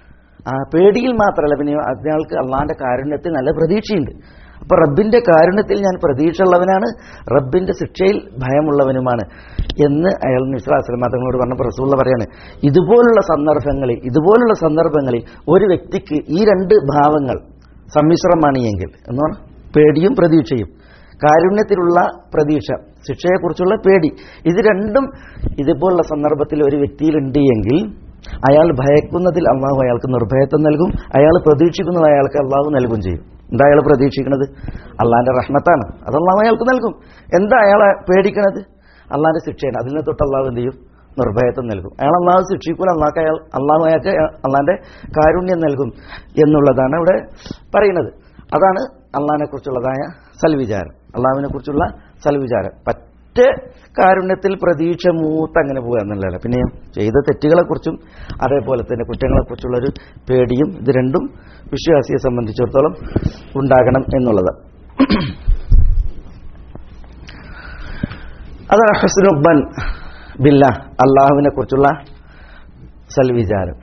ആ പേടിയിൽ മാത്രമല്ല പിന്നെ അയാൾക്ക് അള്ളാന്റെ കാരുണ്യത്തിൽ നല്ല പ്രതീക്ഷയുണ്ട് അപ്പൊ റബ്ബിന്റെ കാരുണ്യത്തിൽ ഞാൻ പ്രതീക്ഷയുള്ളവനാണ് റബ്ബിന്റെ ശിക്ഷയിൽ ഭയമുള്ളവനുമാണ് എന്ന് അയാൾ നിസ്ലാസ്ലം തങ്ങളോട് പറഞ്ഞപ്പോൾ റസൂള്ള പറയാണ് ഇതുപോലുള്ള സന്ദർഭങ്ങളിൽ ഇതുപോലുള്ള സന്ദർഭങ്ങളിൽ ഒരു വ്യക്തിക്ക് ഈ രണ്ട് ഭാവങ്ങൾ സമ്മിശ്രമാണ് എങ്കിൽ എന്ന് പറഞ്ഞാൽ പേടിയും പ്രതീക്ഷയും കാരുണ്യത്തിലുള്ള പ്രതീക്ഷ ശിക്ഷയെക്കുറിച്ചുള്ള പേടി ഇത് രണ്ടും ഇതുപോലുള്ള സന്ദർഭത്തിൽ ഒരു വ്യക്തിയിലുണ്ട് എങ്കിൽ അയാൾ ഭയക്കുന്നതിൽ അള്ളാഹു അയാൾക്ക് നിർഭയത്വം നൽകും അയാൾ പ്രതീക്ഷിക്കുന്നത് അയാൾക്ക് അള്ളാഹു നൽകും ചെയ്യും എന്താ അയാൾ പ്രതീക്ഷിക്കുന്നത് അള്ളാഹിന്റെ റഹ്മത്താണ് അത് അള്ളാഹു അയാൾക്ക് നൽകും എന്താ അയാളെ പേടിക്കണത് അള്ളാഹിന്റെ ശിക്ഷയാണ് അതിൽ നിന്ന് തൊട്ട് അള്ളാഹു എന്ത് ചെയ്യും നിർഭയത്വം നൽകും അയാൾ അള്ളാഹു ശിക്ഷിക്കൂല അള്ളാഹ് അയാൾ അള്ളാഹു അയാൾക്ക് അള്ളാഹിന്റെ കാരുണ്യം നൽകും എന്നുള്ളതാണ് ഇവിടെ പറയുന്നത് അതാണ് അള്ളാഹിനെ കുറിച്ചുള്ളതായ സൽവിചാരം അള്ളാഹുവിനെ കുറിച്ചുള്ള സൽവിചാരം പറ്റ കാരുണ്യത്തിൽ പ്രതീക്ഷ മൂത്ത് അങ്ങനെ പോകുക എന്നുള്ളതല്ല പിന്നെ ചെയ്ത തെറ്റുകളെക്കുറിച്ചും അതേപോലെ തന്നെ കുറ്റങ്ങളെക്കുറിച്ചുള്ളൊരു പേടിയും ഇത് രണ്ടും വിശ്വാസിയെ സംബന്ധിച്ചിടത്തോളം ഉണ്ടാകണം എന്നുള്ളത് അതാണ് ഹസ്നുബൻ ബില്ല അള്ളാഹുവിനെ കുറിച്ചുള്ള സൽവിചാരം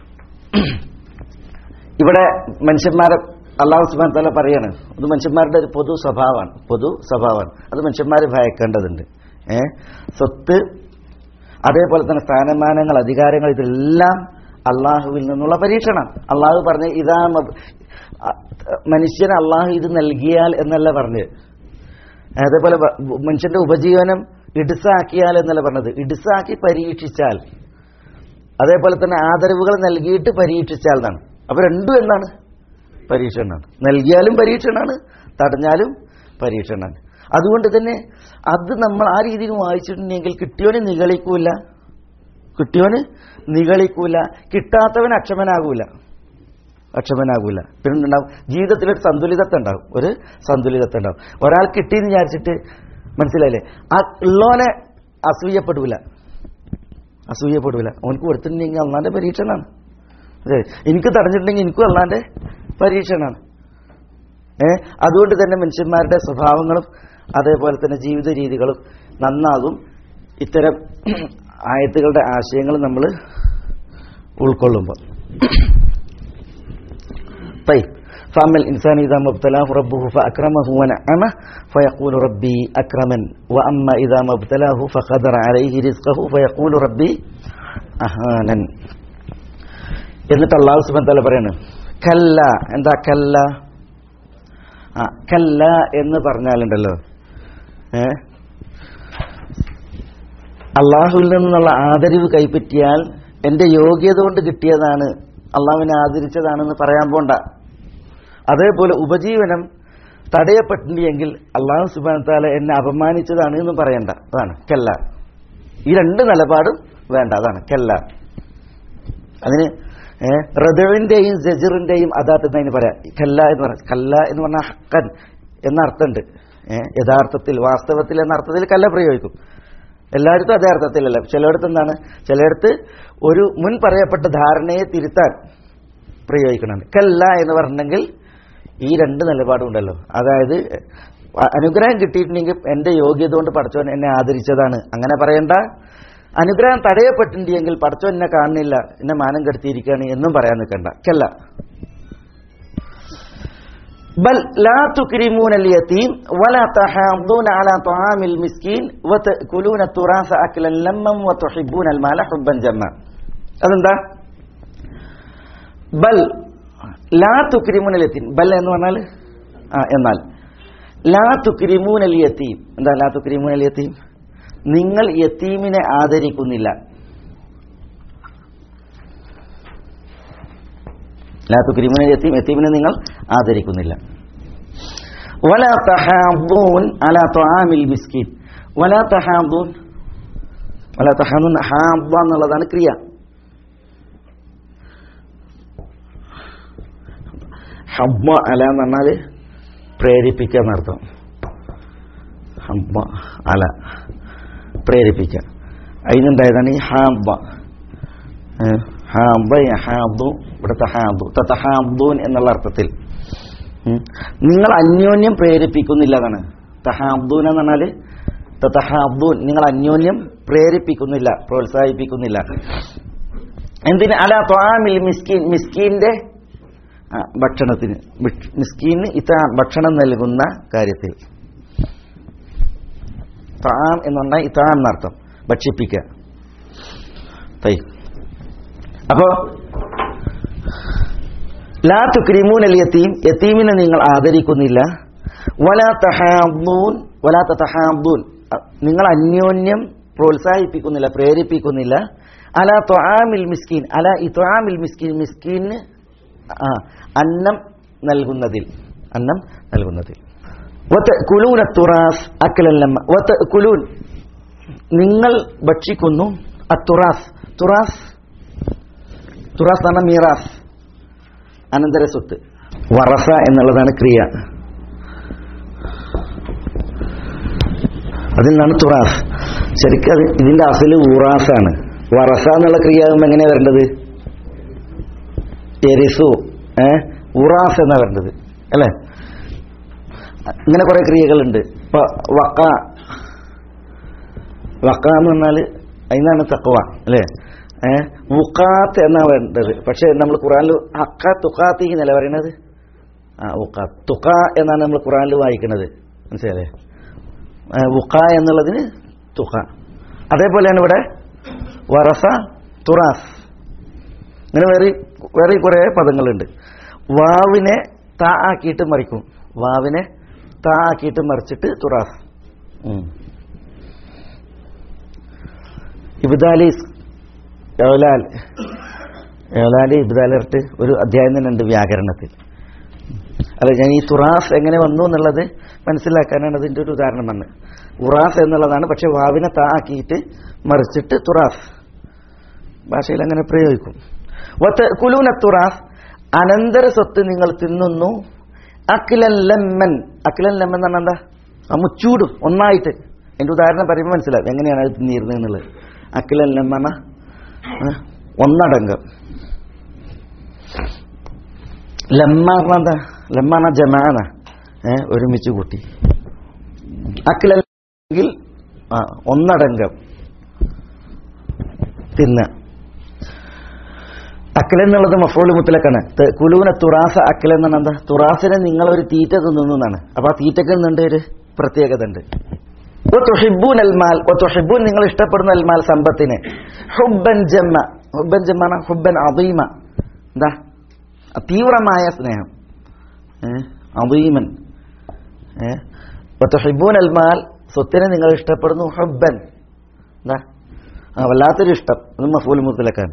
ഇവിടെ മനുഷ്യന്മാരെ അള്ളാഹു സുബാൻ തല പറയാണ് അത് മനുഷ്യന്മാരുടെ ഒരു പൊതു സ്വഭാവമാണ് പൊതു സ്വഭാവമാണ് അത് മനുഷ്യന്മാർ ഭയക്കേണ്ടതുണ്ട് ഏ സ്വത്ത് അതേപോലെ തന്നെ സ്ഥാനമാനങ്ങൾ അധികാരങ്ങൾ ഇതെല്ലാം അള്ളാഹുവിൽ നിന്നുള്ള പരീക്ഷണം അള്ളാഹു പറഞ്ഞ ഇതാ മബ്- അ- മനുഷ്യന് അള്ളാഹു ഇത് നൽകിയാൽ എന്നല്ല പറഞ്ഞത് അതേപോലെ വ- മനുഷ്യന്റെ ഉപജീവനം ഇടുസാക്കിയാൽ എന്നല്ല പറഞ്ഞത് ഇടുസാക്കി പരീക്ഷിച്ചാൽ അതേപോലെ തന്നെ ആദരവുകൾ നൽകിയിട്ട് പരീക്ഷിച്ചാൽ എന്നാണ് അപ്പൊ രണ്ടും എന്താണ് പരീക്ഷണമാണ് നൽകിയാലും പരീക്ഷണമാണ് തടഞ്ഞാലും പരീക്ഷണമാണ് അതുകൊണ്ട് തന്നെ അത് നമ്മൾ ആ രീതിയിൽ വായിച്ചിട്ടുണ്ടെങ്കിൽ കിട്ടിയോന് നിഗളിക്കൂല കിട്ടിയോന് നിഗളിക്കൂല കിട്ടാത്തവൻ അക്ഷമനാകൂല അക്ഷമനാകൂല പിന്നെ ഉണ്ടാവും ജീവിതത്തിൽ ഒരു സന്തുലിതത്വം ഉണ്ടാവും ഒരു സന്തുലിതത്വം ഉണ്ടാവും ഒരാൾ കിട്ടിയെന്ന് വിചാരിച്ചിട്ട് മനസ്സിലായില്ലേ ആ ഉള്ളോനെ അസൂയപ്പെടൂല അസൂയപ്പെടൂല അവനക്ക് കൊടുത്തിട്ടുണ്ടെങ്കിൽ അള്ളാന്റെ പരീക്ഷണമാണ് അതെ എനിക്ക് തടഞ്ഞിട്ടുണ്ടെങ്കിൽ എനിക്കും അള്ളാന്റെ പരീക്ഷണമാണ് ഏ അതുകൊണ്ട് തന്നെ മനുഷ്യന്മാരുടെ സ്വഭാവങ്ങളും അതേപോലെ തന്നെ ജീവിത രീതികളും നന്നാകും ഇത്തരം ആയത്തുകളുടെ ആശയങ്ങൾ നമ്മൾ ഉൾക്കൊള്ളുമ്പോൾ طيب فأما الإنسان إذا ما ابتلاه ربه فأكرمه ونعمه فيقول ربي أكرمن وأما إذا ما ابتلاه فقدر عليه رزقه فيقول ربي أهانن എന്നിട്ട് അള്ളാഹു സുബൻ തല പറയാണ് കല്ല എന്താ കല്ല ആ കല്ല എന്ന് പറഞ്ഞാലുണ്ടല്ലോ ഏ അള്ളാഹുവിൽ നിന്നുള്ള ആദരവ് കൈപ്പറ്റിയാൽ എന്റെ യോഗ്യത കൊണ്ട് കിട്ടിയതാണ് അള്ളാഹുവിനെ ആദരിച്ചതാണെന്ന് പറയാൻ പോണ്ട അതേപോലെ ഉപജീവനം തടയപ്പെട്ടില്ലെങ്കിൽ അള്ളാഹു സുബാൻ താല എന്നെ അപമാനിച്ചതാണ് എന്ന് പറയണ്ട അതാണ് കല്ല ഈ രണ്ട് നിലപാടും വേണ്ട അതാണ് കല്ല അതിന് റദവിന്റെയും ജജറിന്റെയും അദാത്ത് അതിന് പറയാം കല്ല എന്ന് പറയാം കല്ല എന്ന് പറഞ്ഞാൽ ഹക്കൻ എന്ന അർത്ഥമുണ്ട് ഏ, യഥാർത്ഥത്തിൽ വാസ്തവത്തിൽ എന്ന അർത്ഥത്തിൽ കല്ല പ്രയോഗിക്കും എല്ലായിടത്തും അതേ അർത്ഥത്തിലല്ല ചിലയിടത്ത് എന്താണ് ചിലയിടത്ത് ഒരു മുൻ പറയപ്പെട്ട ധാരണയെ തിരുത്താൻ പ്രയോഗിക്കുന്നുണ്ട് കല്ല എന്ന് പറഞ്ഞെങ്കിൽ ഈ രണ്ട് നിലപാടുണ്ടല്ലോ അതായത് അ- അനുഗ്രഹം കിട്ടിയിട്ടുണ്ടെങ്കിൽ എന്റെ യോഗ്യത കൊണ്ട് പഠിച്ചവൻ എന്നെ ആദരിച്ചതാണ് അങ്ങനെ പറയണ്ട അനുഗ്രഹം തടയപ്പെട്ടിട്ടുണ്ടെങ്കിൽ പഠിച്ചവൻ എന്നെ കാണുന്നില്ല എന്നെ മാനം കെടുത്തിയിരിക്കുകയാണ് എന്നും പറയാൻ നിൽക്കണ്ട കല്ല بل لا تكرمون اليتيم ولا تحاضون على طعام المسكين وتأكلون التراث أكلا لما وتحبون المال حبا جما അതെന്താ ബൽ ലാ തുക്രിമൂൻ യത്തീം ബൽ എന്ന് പറഞ്ഞാൽ ആ എന്നാൽ ലാ തുക്രിമൂൻ യത്തീം എന്താ ലാ തുക്രിമൂൻ യത്തീം നിങ്ങൾ യത്തീമിനെ ആദരിക്കുന്നില്ല ലാ തുക്രിമൂൻ യത്തീം യത്തീമിനെ നിങ്ങൾ ആദരിക്കുന്നില്ല വലാ തഹാദൂൻ അലാ ത്വാമിൽ മിസ്കീൻ വലാ തഹാദൂൻ വലാ തഹാദൂൻ ഹാദ എന്നുള്ളതാണ് ക്രിയ ഹബ്ബ അല എന്ന് പറഞ്ഞാൽ പ്രേരിപ്പിക്കുക എന്നർത്ഥം ഹബ്ബ അല പ്രേരിപ്പിക്കുക അതിനുണ്ടായതാണ് ഈ ഹാബ ഹാബ ഹാബു ഇവിടുത്തെ ഹാബു തഹാബൂൻ എന്നുള്ള അർത്ഥത്തിൽ ഉം. നിങ്ങൾ അന്യോന്യം പ്രേരിപ്പിക്കുന്നില്ല എന്നാണ് തഹാബൂൻ എന്ന് പറഞ്ഞാൽ തഹാബൂൻ നിങ്ങൾ അന്യോന്യം പ്രേരിപ്പിക്കുന്നില്ല പ്രോത്സാഹിപ്പിക്കുന്നില്ല എന്തിന് അല ത്വാമിൽ മിസ്കീൻ മിസ്കീന്റെ ആ, ഭക്ഷണത്തിന് മിഷ്- മിസ്കീന് ഇത്ര ഭക്ഷണം നൽകുന്ന കാര്യത്തിൽ താം എന്ന് പറഞ്ഞാൽ ഇതാം എന്നർത്ഥം ഭക്ഷിപ്പിക്കുക തൈ അപ്പോ ലാ തുക്രിമൂൻ അൽ യത്തീം യത്തീമിനെ നിങ്ങൾ ആദരിക്കുന്നില്ല വലാ തഹാബൂൻ വലാ തഹാബൂൻ നിങ്ങൾ അന്യോന്യം പ്രോത്സാഹിപ്പിക്കുന്നില്ല പ്രേരിപ്പിക്കുന്നില്ല അല ത്വാമിൽ മിസ്കീൻ അല ഇത്വാമിൽ മിസ്കീൻ മിസ്കീന് ആ അന്നം നൽകുന്നതിൽ അന്നം നൽകുന്നതിൽ കുലൂന തുറാസ് അക്കലല്ലമ്മ വത്ത് കുലൂൻ നിങ്ങൾ ഭക്ഷിക്കുന്നു അത്തുറാസ് തുറാസ് തുറാസ് എന്ന് പറഞ്ഞാൽ മീറാസ് അനന്തര സ്വത്ത് വറസ എന്നുള്ളതാണ് ക്രിയ അതിൽ നിന്നാണ് തുറാസ് ശരിക്കും അത് ഇതിന്റെ അസല് ഊറാസാണ് വറസ എന്നുള്ള ക്രിയ ആകുമ്പോൾ എങ്ങനെയാ വരേണ്ടത് എരിസു ഏ ഉറാസ് എന്നാ വരേണ്ടത് അല്ലേ ഇങ്ങനെ കുറെ ക്രിയകളുണ്ട് ഇപ്പൊ വക്ക വക്ക എന്ന് പറഞ്ഞാൽ അതിനാണ് തക്വ അല്ലേ ഏ വുക്കാത്ത് എന്നാ വേണ്ടത് പക്ഷെ നമ്മൾ ഖുറാനിൽ ഹക്ക തുക്കാത്ത് എന്നല്ല പറയണത് ആ ഉക്ക തുക്ക എന്നാണ് നമ്മൾ ഖുറാനിൽ വായിക്കുന്നത് മനസ്സിലല്ലേ വുക്ക എന്നുള്ളതിന് തുക്ക അതേപോലെയാണ് ഇവിടെ വറസ തുറാസ് അങ്ങനെ വേറെ വേറെ കുറേ പദങ്ങളുണ്ട് വാവിനെ താ ആക്കിയിട്ട് മറിക്കും വാവിനെ താ ആക്കിയിട്ട് മറിച്ചിട്ട് തുറാഫ് ഉം. ഇബ്ദാലീസ് എവലാൽ എവലാലി ഇബ്ദാലിട്ട് ഒരു അധ്യായം തന്നെ ഉണ്ട് വ്യാകരണത്തിൽ അല്ല ഞാൻ ഈ തുറാഫ് എങ്ങനെ വന്നു എന്നുള്ളത് മനസ്സിലാക്കാനാണ് അതിൻ്റെ ഒരു ഉദാഹരണം പറഞ്ഞത് ഉറാഫ് എന്നുള്ളതാണ് പക്ഷെ വാവിനെ താ ആക്കിയിട്ട് മറിച്ചിട്ട് തുറാഫ് ഭാഷയിൽ അങ്ങനെ പ്രയോഗിക്കും വത്ത് കുലൂന തുറാഫ് അനന്തര സ്വത്ത് നിങ്ങൾ തിന്നുന്നു അഖിലൻ ലെമ്മൻ അഖിലൻ ലെമ്മൻ എന്ന് പറഞ്ഞാൽ എന്താ ആ മുച്ചൂടും ഒന്നായിട്ട് എൻ്റെ ഉദാഹരണം പറയുമ്പോൾ മനസ്സിലാവും എങ്ങനെയാണ് അത് തിന്നിരുന്നത് എന്നുള്ളത് അഖിലൻ ലെമ്മ ഒന്നടങ്കം ലമ്മ പറഞ്ഞാൽ എന്താ ലമ്മ പറഞ്ഞാൽ ജമാന ഏ ഒരുമിച്ച് കൂട്ടി അഖിലെങ്കിൽ ആ ഒന്നടങ്കം തിന്ന അക്കൽ എന്നുള്ളത് മഫോളി മുത്തലക്കാണ് ത- കുലൂന തുറാസ അക്കൽ എന്നാണ് എന്താ തുറാസിനെ നിങ്ങൾ ഒരു തീറ്റ തിന്നുന്നു എന്നാണ് അപ്പൊ ആ തീറ്റക്ക് നിന്നുണ്ട് ഒരു പ്രത്യേകത ഉണ്ട് തൊഹിബൂൻ അൽമാൽ തൊഹിബൂൻ നിങ്ങൾ ഇഷ്ടപ്പെടുന്ന അൽമാൽ സമ്പത്തിനെ ഹുബൻ ജമ്മ ഹുബൻ ജമ്മാണ് ഹുബൻ അദീമ എന്താ തീവ്രമായ സ്നേഹം ഏ? അദീമൻ ഏ? തൊഹിബൂൻ അൽമാൽ സ്വത്തിനെ നിങ്ങൾ ഇഷ്ടപ്പെടുന്നു ഹുബൻ എന്താ ആ വല്ലാത്തൊരു ഇഷ്ടം അത് മഫൂൽ മുത്തലക്കാണ്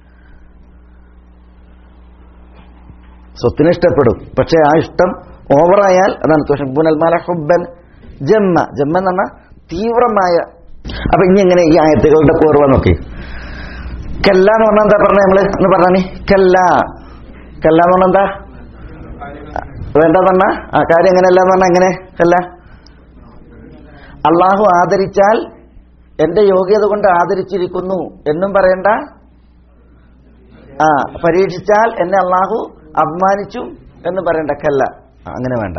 സ്വത്തിനെ ഇഷ്ടപ്പെടും പക്ഷെ ആ ഇഷ്ടം ഓവറായാൽ അതാണ് തുഷബുൻ അൽമാല ഹുബൻ ജമ്മ ജമ്മ എന്ന് പറഞ്ഞാൽ തീവ്രമായ അപ്പൊ ഇനി എങ്ങനെ ഈ ആയത്തുകളുടെ പൂർവ്വം നോക്കി കല്ല എന്ന് പറഞ്ഞാൽ എന്താ പറഞ്ഞ നമ്മള് എന്ന് പറഞ്ഞാണി കല്ല കല്ല എന്ന് പറഞ്ഞാൽ എന്താ വേണ്ടെന്ന് പറഞ്ഞാ ആ കാര്യം എങ്ങനെയല്ല എന്ന് പറഞ്ഞാൽ എങ്ങനെ കല്ല അള്ളാഹു ആദരിച്ചാൽ എന്റെ യോഗ്യത കൊണ്ട് ആദരിച്ചിരിക്കുന്നു എന്നും പറയണ്ട ആ പരീക്ഷിച്ചാൽ എന്നെ അള്ളാഹു അപമാനിച്ചു എന്ന് പറയണ്ട കല്ല ആ, അങ്ങനെ വേണ്ട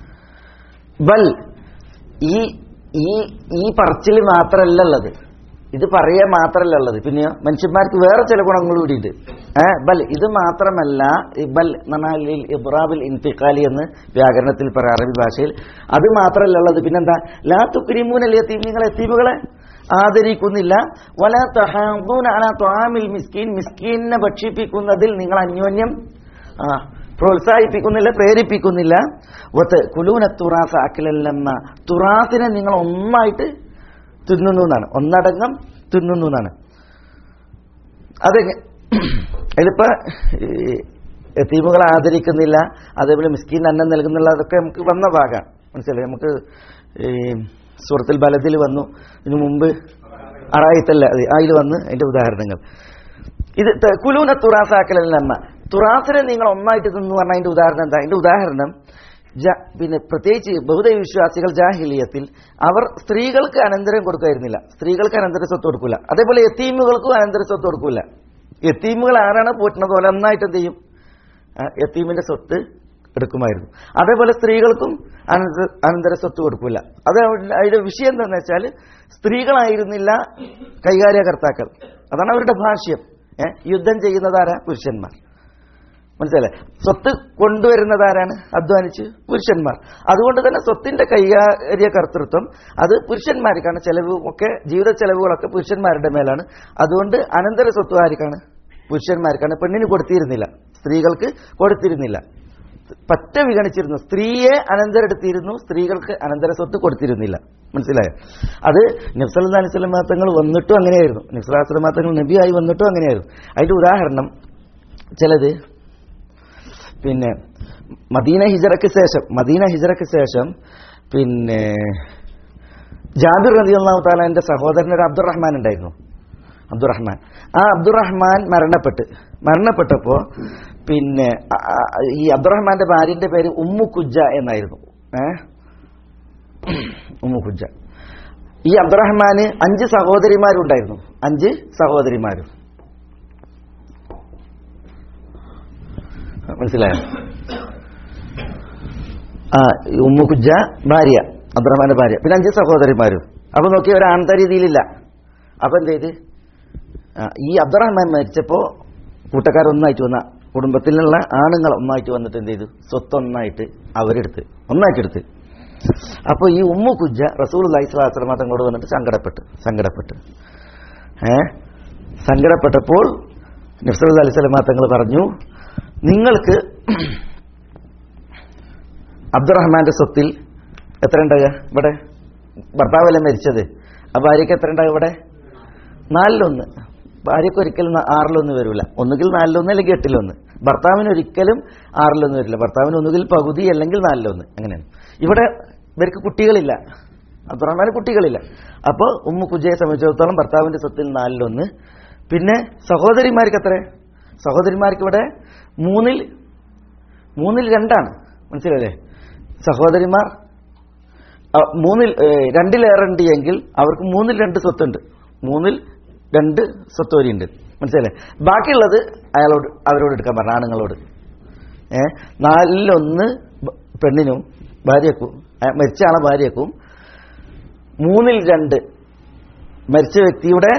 ബൽ ഈ ഈ ഈ പറച്ചിൽ മാത്രമല്ല ഉള്ളത് ഇത് പറയുക മാത്രമല്ല ഉള്ളത് പിന്നെയോ മനുഷ്യന്മാർക്ക് വേറെ ചില ഗുണങ്ങൾ കൂടിയുണ്ട് ഏ ബൽ ഇത് മാത്രമല്ല ഈ ബൽ എന്ന് പറഞ്ഞാൽ ഈ ഇബ്രാബിൽ ഇൻതിഖാലി എന്ന് വ്യാകരണത്തിൽ പറയാം അറബി ഭാഷയിൽ അത് മാത്രമല്ല ഉള്ളത് പിന്നെന്താ ലാ തുക്രിമൂനൽ യത്തീം നിങ്ങൾ എത്തീമുകളെ ആദരിക്കുന്നില്ല വല തഹാദൂന അലാ ത്വാമിൽ മിസ്കീൻ മിസ്കീനെ ഭക്ഷിപ്പിക്കുന്നതിൽ നിങ്ങൾ അന്യോന്യം ആ പ്രോത്സാഹിപ്പിക്കുന്നില്ല പ്രേരിപ്പിക്കുന്നില്ല വത്ത് കുലൂന തുറാസ അഖിലല്ലമ്മ തുറാസിനെ നിങ്ങൾ ഒന്നായിട്ട് തിന്നുന്നു എന്നാണ് ഒന്നടങ്കം തിന്നുന്നു എന്നാണ് അത് ഇതിപ്പോ എത്തീമുകളെ ആദരിക്കുന്നില്ല അതേപോലെ മിസ്കീൻ അന്നം നൽകുന്നില്ല അതൊക്കെ നമുക്ക് വന്ന ഭാഗമാണ് മനസ്സിലായി നമുക്ക് ഈ സൂറത്തിൽ ബലത്തിൽ വന്നു ഇതിനു മുമ്പ് അറായിത്തല്ല അത് അതിൽ വന്ന് അതിന്റെ ഉദാഹരണങ്ങൾ ഇത് ത- കുലൂന തുറാസാക്കലമ്മ തുറാസിനെ നിങ്ങൾ ഒന്നായിട്ട് തിന്നു പറഞ്ഞ അതിന്റെ ഉദാഹരണം എന്താ അതിന്റെ ഉദാഹരണം ജ- പിന്നെ പ്രത്യേകിച്ച് ബഹുദൈവ വിശ്വാസികൾ ജാഹിലിയത്തിൽ അവർ സ്ത്രീകൾക്ക് അനന്തരം കൊടുക്കായിരുന്നില്ല സ്ത്രീകൾക്ക് അനന്തര സ്വത്ത് കൊടുക്കില്ല അതേപോലെ എത്തീമുകൾക്കും അനന്തര സ്വത്ത് കൊടുക്കില്ല എത്തീമുകൾ ആരാണ് പോറ്റുന്നത് പോലെ ഒന്നായിട്ട് എന്ത് ചെയ്യും ആ, എത്തീമിന്റെ സ്വത്ത് എടുക്കുമായിരുന്നു അതേപോലെ സ്ത്രീകൾക്കും അനന്തര അനന്തര സ്വത്ത് കൊടുക്കില്ല അത് അവിടെ- അതിന്റെ വിഷയം എന്താണെന്ന് വെച്ചാൽ സ്ത്രീകളായിരുന്നില്ല കൈകാര്യകർത്താക്കൾ അതാണ് അവരുടെ ഭാഷ്യം ഏ, യുദ്ധം ചെയ്യുന്നതാരാ പുരുഷന്മാർ മനസ്സിലായി സ്വത്ത് കൊണ്ടുവരുന്നതാരാണ് അധ്വാനിച്ച് പുരുഷന്മാർ അതുകൊണ്ട് തന്നെ സ്വത്തിന്റെ കൈകാര്യ കർത്തൃത്വം അത് പുരുഷന്മാർക്കാണ് ചെലവ് ഒക്കെ ജീവിത ചെലവുകളൊക്കെ പുരുഷന്മാരുടെ മേലാണ് അതുകൊണ്ട് അനന്തര സ്വത്ത് ആർക്കാണ് പുരുഷന്മാർക്കാണ് പെണ്ണിന് കൊടുത്തിരുന്നില്ല സ്ത്രീകൾക്ക് കൊടുത്തിരുന്നില്ല പറ്റ വിഗണിച്ചിരുന്നു സ്ത്രീയെ അനന്തരെടുത്തിരുന്നു സ്ത്രീകൾക്ക് അനന്തര സ്വത്ത് കൊടുത്തിരുന്നില്ല മനസ്സിലായോ അത് നബ്സല്ലാ അലൈഹി സ്വലം മാത്തങ്ങൾ വന്നിട്ടും അങ്ങനെയായിരുന്നു നബ്സല്ലാ സ്വലം മാത്തങ്ങൾ നബിയായി വന്നിട്ടും അങ്ങനെയായിരുന്നു അതിന്റെ ഉദാഹരണം ചിലത് പിന്നെ മദീന ഹിജറയ്ക്ക് ശേഷം മദീന ഹിജറയ്ക്ക് ശേഷം പിന്നെ ജാബിർ റതി അള്ളാഹു താലാന്റെ സഹോദരൻ ഒരു അബ്ദുറഹ്മാൻ ഉണ്ടായിരുന്നു അബ്ദുറഹ്മാൻ ആ അബ്ദുറഹ്മാൻ മരണപ്പെട്ട് മരണപ്പെട്ടപ്പോ പിന്നെ ആ, ആ, ഈ അബ്ദുറഹ്മാന്റെ ഭാര്യന്റെ പേര് ഉമ്മു കുജ എന്നായിരുന്നു ഏ ഉമ്മു കുജ ഈ അബ്ദുറഹ്മാന് അഞ്ച് സഹോദരിമാരുണ്ടായിരുന്നു അഞ്ച് സഹോദരിമാരും മനസ്സിലായോ ആ ഈ ഉമ്മു കുജ ഭാര്യ അബ്ദുറഹ്മാന്റെ ഭാര്യ പിന്നെ അഞ്ച് സഹോദരിമാരും അപ്പൊ നോക്കി ഒരു ആൺതരീതിയിലില്ല അപ്പൊ എന്ത് ചെയ്ത് ആ, ഈ അബ്ദുറഹ്മാൻ മരിച്ചപ്പോ കൂട്ടക്കാരൊന്നായിട്ട് വന്ന കുടുംബത്തിലുള്ള ആണുങ്ങൾ ഒന്നായിട്ട് വന്നിട്ട് എന്ത് ചെയ്തു സ്വത്ത് ഒന്നായിട്ട് അവരെടുത്ത് ഒന്നായിട്ടെടുത്ത് അപ്പോൾ ഈ ഉമ്മു കുജ റസൂൽ അലൈഹി സ്വലാസ്ലമ തങ്ങളോട് വന്നിട്ട് സങ്കടപ്പെട്ട് സങ്കടപ്പെട്ട് ഏ സങ്കടപ്പെട്ടപ്പോൾ നബ്സൽ അലൈഹി സ്വലമ തങ്ങൾ പറഞ്ഞു നിങ്ങൾക്ക് അബ്ദുറഹ്മാന്റെ സ്വത്തിൽ എത്ര ഉണ്ടാകുക ഇവിടെ ഭർത്താവല്ലേ മരിച്ചത് ആ ഭാര്യയ്ക്ക് എത്ര ഉണ്ടാകുക ഇവിടെ നാലിലൊന്ന് ഭാര്യയ്ക്ക് ഒരിക്കലും ന- ആറിലൊന്ന് വരില്ല ഒന്നുകിൽ നാലിലൊന്ന് അല്ലെങ്കിൽ എട്ടിലൊന്ന് ഭർത്താവിന് ഒരിക്കലും ആറിലൊന്ന് വരില്ല ഭർത്താവിന് ഒന്നുകിൽ പകുതി അല്ലെങ്കിൽ നാലിലൊന്ന് അങ്ങനെയാണ് ഇവിടെ ഇവർക്ക് കുട്ടികളില്ല അബ്ദുറഹ്മാന് കുട്ടികളില്ല അപ്പോൾ ഉമ്മു കുജയെ സംബന്ധിച്ചിടത്തോളം ഭർത്താവിന്റെ സ്വത്തിൽ നാലിലൊന്ന് പിന്നെ സഹോദരിമാർക്ക് എത്ര സഹോദരിമാർക്ക് ഇവിടെ മൂന്നിൽ മൂന്നിൽ രണ്ടാണ് മനസ്സിലല്ലേ സഹോദരിമാർ അ, മൂന്നിൽ ഏ, രണ്ടിലേറെ ഉണ്ട് എങ്കിൽ അവർക്ക് മൂന്നിൽ രണ്ട് സ്വത്തുണ്ട് മൂന്നിൽ രണ്ട് സ്വത്ത് വരെയുണ്ട് മനസ്സിലല്ലേ ബാക്കിയുള്ളത് അയാളോട് അവരോട് എടുക്കാൻ പറഞ്ഞു ആണുങ്ങളോട് ഏ നാലിലൊന്ന് ബ- പെണ്ണിനും ഭാര്യക്കും ഏ, മരിച്ച ആളെ ഭാര്യക്കും മൂന്നിൽ രണ്ട് മരിച്ച വ്യക്തിയുടെ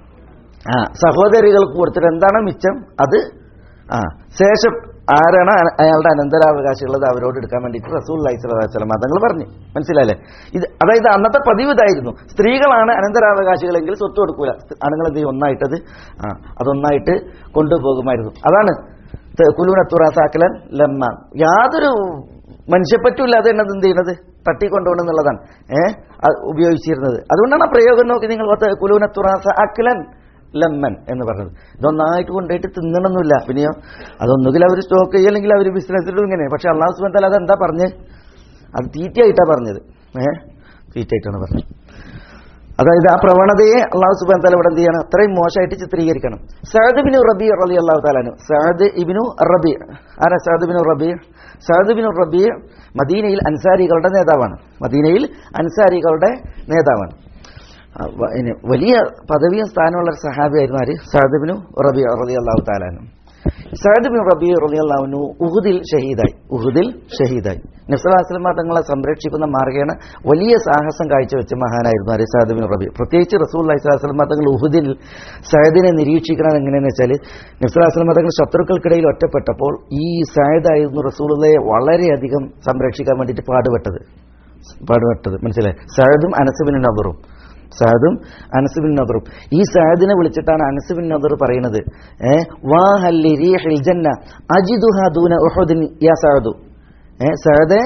ആ സഹോദരികൾക്ക് കൊടുത്തിട്ട് എന്താണ് മിച്ചം അത് ആ ശേഷം ആരാണ് അന- അയാളുടെ അനന്തരാവകാശികളത് അവരോട് എടുക്കാൻ വേണ്ടിയിട്ട് റസൂൽ അലൈഹിസ്ലാം തങ്ങൾ പറഞ്ഞു മനസ്സിലായില്ലേ ഇത് അതായത് അന്നത്തെ പതിവ് ഇതായിരുന്നു സ്ത്രീകളാണ് അനന്തരാവകാശികളെങ്കിൽ സ്വത്ത് കൊടുക്കൂല ആണുങ്ങൾ എന്ത് ചെയ്യും ഒന്നായിട്ടത് ആ അതൊന്നായിട്ട് കൊണ്ടുപോകുമായിരുന്നു അതാണ് കുലൂനത്തുറാസാക്കലൻ ലമ്മ യാതൊരു മനുഷ്യപ്പറ്റുമില്ലാതെ എന്നത് എന്ത് ചെയ്യുന്നത് തട്ടിക്കൊണ്ടുപോകണം എന്നുള്ളതാണ് ഏഹ് ഉപയോഗിച്ചിരുന്നത് അതുകൊണ്ടാണ് ആ പ്രയോഗം നോക്കി നിങ്ങൾ കുലൂനത്തുറാസ അക്കലൻ ലമ്മൻ എന്ന് പറഞ്ഞത് ഇതൊന്നായിട്ട് കൊണ്ടുപോയിട്ട് തിന്നണമെന്നില്ല പിന്നെയോ അതൊന്നുകിൽ അവർ സ്റ്റോക്ക് ചെയ്യുക അല്ലെങ്കിൽ അവർ ബിസിനസ്സിലും ഇങ്ങനെ പക്ഷെ അള്ളാഹു സുബാൻ തല അതെന്താ പറഞ്ഞത് അത് തീറ്റയായിട്ടാണ് പറഞ്ഞത് ഏഹ് തീറ്റയായിട്ടാണ് പറഞ്ഞത് അതായത് ആ പ്രവണതയെ അള്ളാഹു സുബാൻ തല ഇവിടെ എന്ത് ചെയ്യണം അത്രയും മോശമായിട്ട് ചിത്രീകരിക്കണം സഅദ് ബിനു റബി റലി അള്ളാഹു താലാനു സഅദ് ഇബിനു റബി ആരാ സഅദ് ബിനു റബി സഅദ് ബിനു റബി മദീനയിൽ അൻസാരികളുടെ നേതാവാണ് മദീനയിൽ അൻസാരികളുടെ നേതാവാണ് ആ, വ- ഇനി വലിയ പദവിയും സ്ഥാനമുള്ള ഒരു സഹാബിയായിരുന്നു ആര് സഅദ്ബിനു റബി റലി അള്ളാഹു താലാനും സഅദ്ബിൻ റബി റലി അള്ളാഹുനു ഉഹുദിൽ ഷഹീദായി ഉഹുദിൽ ഷഹീദായി നബ്സലാസ്ലമ തങ്ങളെ സംരക്ഷിക്കുന്ന മാർഗേണ വലിയ സാഹസം കാഴ്ചവെച്ച മഹാനായിരുന്നു ആര് സഅദ്ബിൻ റബി പ്രത്യേകിച്ച് റസൂൽ അലൈഹിസ്ലാസ്ലമ തങ്ങൾ ഉഹുദിൽ സയദിനെ നിരീക്ഷിക്കണം എങ്ങനെയെന്ന് വെച്ചാൽ നബ്സലാസ്ലമ തങ്ങൾ ശത്രുക്കൾക്കിടയിൽ ഒറ്റപ്പെട്ടപ്പോൾ ഈ സയദായിരുന്നു റസൂലുള്ളയെ വളരെയധികം സംരക്ഷിക്കാൻ വേണ്ടിയിട്ട് പാടുപെട്ടത് പാടുപെട്ടത് മനസ്സിലായി സയദും അനസുബിൻ നബറും സഅദും അനസുബിൻ നദറും ഈ സഅദിനെ വിളിച്ചിട്ടാണ് അനസുബിൻ നദർ പറയുന്നത് ഏ വാ ഹല്ലി റീഹിൽ ജന്ന അജിദുഹാ ദൂന ഉഹുദിൻ യാ സഅദു ഏ സഅദെ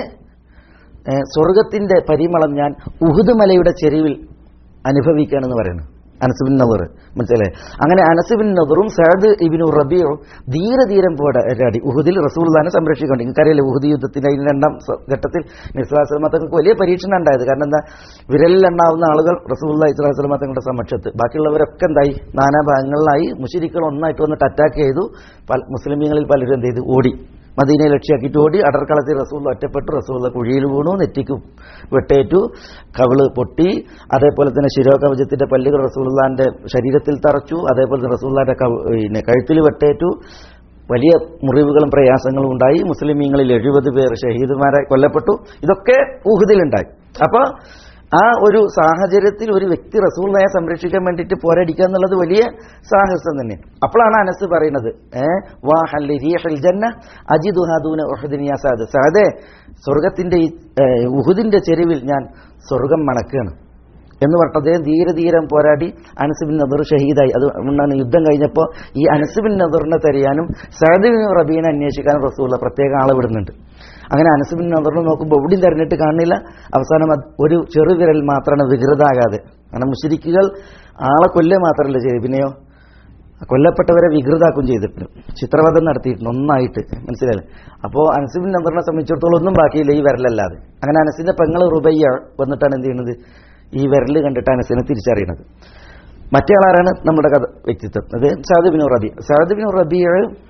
ഏ, സ്വർഗത്തിന്റെ പരിമളം ഞാൻ ഉഹുദ് മലയുടെ ചെരുവിൽ അനുഭവിക്കുകയാണെന്ന് പറയുന്നു അനസുബിൻ നദർ മനസ്സിലായി അങ്ങനെ അനസുബിൻ നദറും സഅദ് ഇബിനു റബിയും ധീരധീരം പോരാടി ഉഹുദിൽ റസൂൽദാനെ സംരക്ഷിക്കൊണ്ട് നിങ്ങൾക്കറിയില്ലേ ഉഹുദ് യുദ്ധത്തിന്റെ അതിന് രണ്ടാം സ- ഘട്ടത്തിൽ നിസ്ലാസ്ലമത്തങ്ങൾക്ക് വലിയ പരീക്ഷണം ഉണ്ടായത് കാരണം എന്താ വിരലിലെണ്ണാവുന്ന ആളുകൾ റസൂൽ ഇസ്ലാസ്ലമ തങ്ങളുടെ സമക്ഷത്ത് ബാക്കിയുള്ളവരൊക്കെ എന്തായി നാനാഭാഗങ്ങളിലായി മുഷിരിക്കൾ ഒന്നായിട്ട് വന്നിട്ട് അറ്റാക്ക് ചെയ്തു പല- മുസ്ലിമീങ്ങളിൽ പലരും എന്ത് ചെയ്തു ഓടി മദീനയെ ലക്ഷ്യാക്കിയിട്ട് ഓടി അടർക്കളത്തിൽ റസൂൽ ഒറ്റപ്പെട്ടു റസൂൽ കുഴിയിൽ വീണു നെറ്റിക്ക് വെട്ടേറ്റു കവിള് പൊട്ടി അതേപോലെ തന്നെ ശിരോകവചത്തിന്റെ പല്ലുകൾ റസൂള്ളാന്റെ ശരീരത്തിൽ തറച്ചു അതേപോലെ തന്നെ റസൂള്ളാന്റെ കവ- പിന്നെ കഴുത്തിൽ വെട്ടേറ്റു വലിയ മുറിവുകളും പ്രയാസങ്ങളും ഉണ്ടായി മുസ്ലിമീങ്ങളിൽ എഴുപത് പേർ ഷഹീദുമാരെ കൊല്ലപ്പെട്ടു ഇതൊക്കെ ഊഹദിലുണ്ടായി അപ്പോൾ ആ ഒരു സാഹചര്യത്തിൽ ഒരു വ്യക്തി റസൂള്ളയെ സംരക്ഷിക്കാൻ വേണ്ടിയിട്ട് പോരടിക്കുക എന്നുള്ളത് വലിയ സാഹസം തന്നെ അപ്പോഴാണ് അനസ് പറയുന്നത് ഏ വാ ഹല്ലി റീഹൽ ജന്ന അജിദുഹാദൂന ഉഹദിനിയ സാദ് സാദേ സ്വർഗത്തിന്റെ ഈ ഏ, ഉഹുദിന്റെ ചെരുവിൽ ഞാൻ സ്വർഗം മണക്കുകയാണ് എന്ന് പറഞ്ഞിട്ട് അദ്ദേഹം ധീരധീരം പോരാടി അനസുബിൻ നദർ ഷഹീദായി അതുകൊണ്ടാണ് യുദ്ധം കഴിഞ്ഞപ്പോൾ ഈ അനസുബിൻ നദറിനെ തെരയാനും സഅദ് ബിൻ റബീനെ അന്വേഷിക്കാനും റസൂള്ള പ്രത്യേക ആളെ വിടുന്നുണ്ട് അങ്ങനെ അനസുബിൻ നദറിനെ നോക്കുമ്പോൾ എവിടെയും തെരഞ്ഞിട്ട് കാണില്ല അവസാനം അത് ഒരു ചെറുവിരൽ മാത്രമാണ് വികൃതാകാതെ കാരണം മുശരിക്കുകൾ ആളെ കൊല്ലുക മാത്രമല്ല ചെയ്ത് പിന്നെയോ കൊല്ലപ്പെട്ടവരെ വികൃതാക്കും ചെയ്തിട്ടുണ്ട് ചിത്രവധം നടത്തിയിട്ടുണ്ട് ഒന്നായിട്ട് മനസ്സിലായില്ലേ അപ്പോൾ അനസുബിൻ നദറിനെ സംബന്ധിച്ചിടത്തോളം ഒന്നും ബാക്കിയില്ല ഈ വിരലല്ലാതെ അങ്ങനെ അനസിന്റെ പെങ്ങൾ റുബയ്യ വന്നിട്ടാണ് എന്ത് ചെയ്യുന്നത് ഈ വിരൽ കണ്ടിട്ട് അനസിനെ തിരിച്ചറിയണത് മറ്റേ ആളാരാണ് നമ്മുടെ കഥ വ്യക്തിത്വം അത് സാദിബിനു റബി സാദിബിനു റബിയ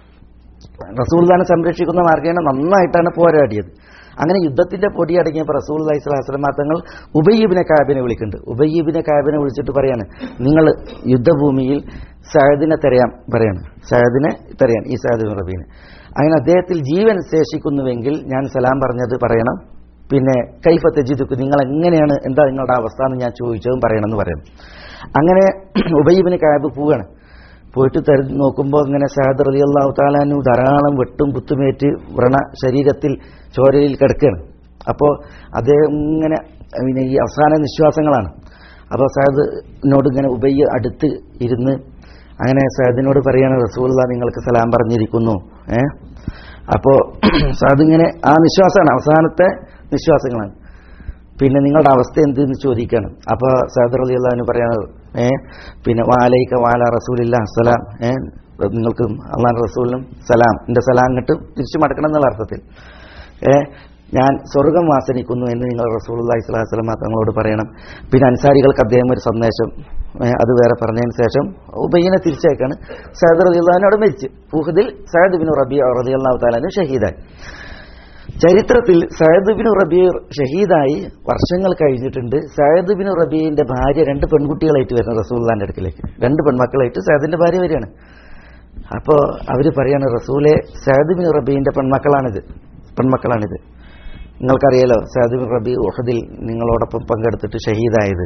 റസൂൽദാനെ സംരക്ഷിക്കുന്ന മാർഗേണ നന്നായിട്ടാണ് പോരാടിയത് അങ്ങനെ യുദ്ധത്തിന്റെ പൊടി അടങ്ങിയപ്പോൾ റസൂൽ അലൈഹിസ്ലാം തങ്ങൾ ഉബയ്യബിനെ കാബിനെ വിളിക്കുന്നുണ്ട് ഉബയ്യബിനെ കാബിനെ വിളിച്ചിട്ട് പറയാണ് നിങ്ങൾ യുദ്ധഭൂമിയിൽ സയദിനെ തെരയാൻ പറയാണ് സയദിനെ തെരയാൻ ഈ സയദ് റബീനെ അങ്ങനെ അദ്ദേഹത്തിൽ ജീവൻ ശേഷിക്കുന്നുവെങ്കിൽ ഞാൻ സലാം പറഞ്ഞത് പറയണം പിന്നെ കൈഫ തെജിദുക്ക് നിങ്ങൾ എങ്ങനെയാണ് എന്താ നിങ്ങളുടെ അവസ്ഥ എന്ന് ഞാൻ ചോദിച്ചതും പറയണമെന്ന് പറയുന്നു അങ്ങനെ ഉബയ്യബിന് കാബ് പോവുകയാണ് പോയിട്ട് തെര നോക്കുമ്പോൾ ഇങ്ങനെ സഹദ് റലി അള്ളാഹു താലാനു ധാരാളം വെട്ടും കുത്തുമേറ്റ് വ്രണ ശരീരത്തിൽ ചോരയിൽ കിടക്കുകയാണ് അപ്പോൾ അദ്ദേഹം ഇങ്ങനെ പിന്നെ ഈ അവസാന നിശ്വാസങ്ങളാണ് അപ്പോൾ സഹദിനോട് ഇങ്ങനെ ഉബയ്യ അടുത്ത് ഇരുന്ന് അങ്ങനെ സഹദിനോട് പറയാണ് റസൂല്ല നിങ്ങൾക്ക് സലാം പറഞ്ഞിരിക്കുന്നു ഏ അപ്പോൾ അതിങ്ങനെ ആ നിശ്വാസമാണ് അവസാനത്തെ നിശ്വാസങ്ങളാണ് പിന്നെ നിങ്ങളുടെ അവസ്ഥ എന്തെന്ന് ചോദിക്കണം അപ്പോൾ സദർ അലി അള്ളഹാന് പറയുന്നത് ഏ പിന്നെ വാലൈക്ക വാല റസൂലില്ല സലാം ഏ നിങ്ങൾക്ക് അള്ളാഹ് റസൂലിനും സലാം എൻ്റെ സലാം അങ്ങോട്ട് തിരിച്ചു മടക്കണം എന്നുള്ള അർത്ഥത്തിൽ ഏ ഞാൻ സ്വർഗം വാസനിക്കുന്നു എന്ന് നിങ്ങൾ റസൂൽ അള്ളഹി സ്വലാഹു വസ്ലം തങ്ങളോട് പറയണം പിന്നെ അൻസാരികൾക്ക് അദ്ദേഹം ഒരു സന്ദേശം ഏ, അത് വേറെ പറഞ്ഞതിന് ശേഷം ഉബയ്യനെ തിരിച്ചേക്കാണ് സയദ് റലി അള്ളഹാനോട് മരിച്ച് ഊഹദിൽ സയദ് ബിൻ റബി റലി അള്ളാഹു താലാന് ഷഹീദായി ചരിത്രത്തിൽ സയദ് ബിൻ റബീർ ഷഹീദായി വർഷങ്ങൾ കഴിഞ്ഞിട്ടുണ്ട് സയദ് ബിൻ റബീന്റെ ഭാര്യ രണ്ട് പെൺകുട്ടികളായിട്ട് വരുന്ന റസൂല്ലാന്റെ അടുക്കിലേക്ക് രണ്ട് പെൺമക്കളായിട്ട് സയദിന്റെ ഭാര്യ വരികയാണ് അപ്പോൾ അവർ പറയാണ് റസൂലെ സയദ് ബിൻ റബീന്റെ പെൺമക്കളാണിത് പെൺമക്കളാണിത് നിങ്ങൾക്കറിയാലോ സയദ് ബിൻ റബി ഉഹദിൽ നിങ്ങളോടൊപ്പം പങ്കെടുത്തിട്ട് ഷഹീദായത്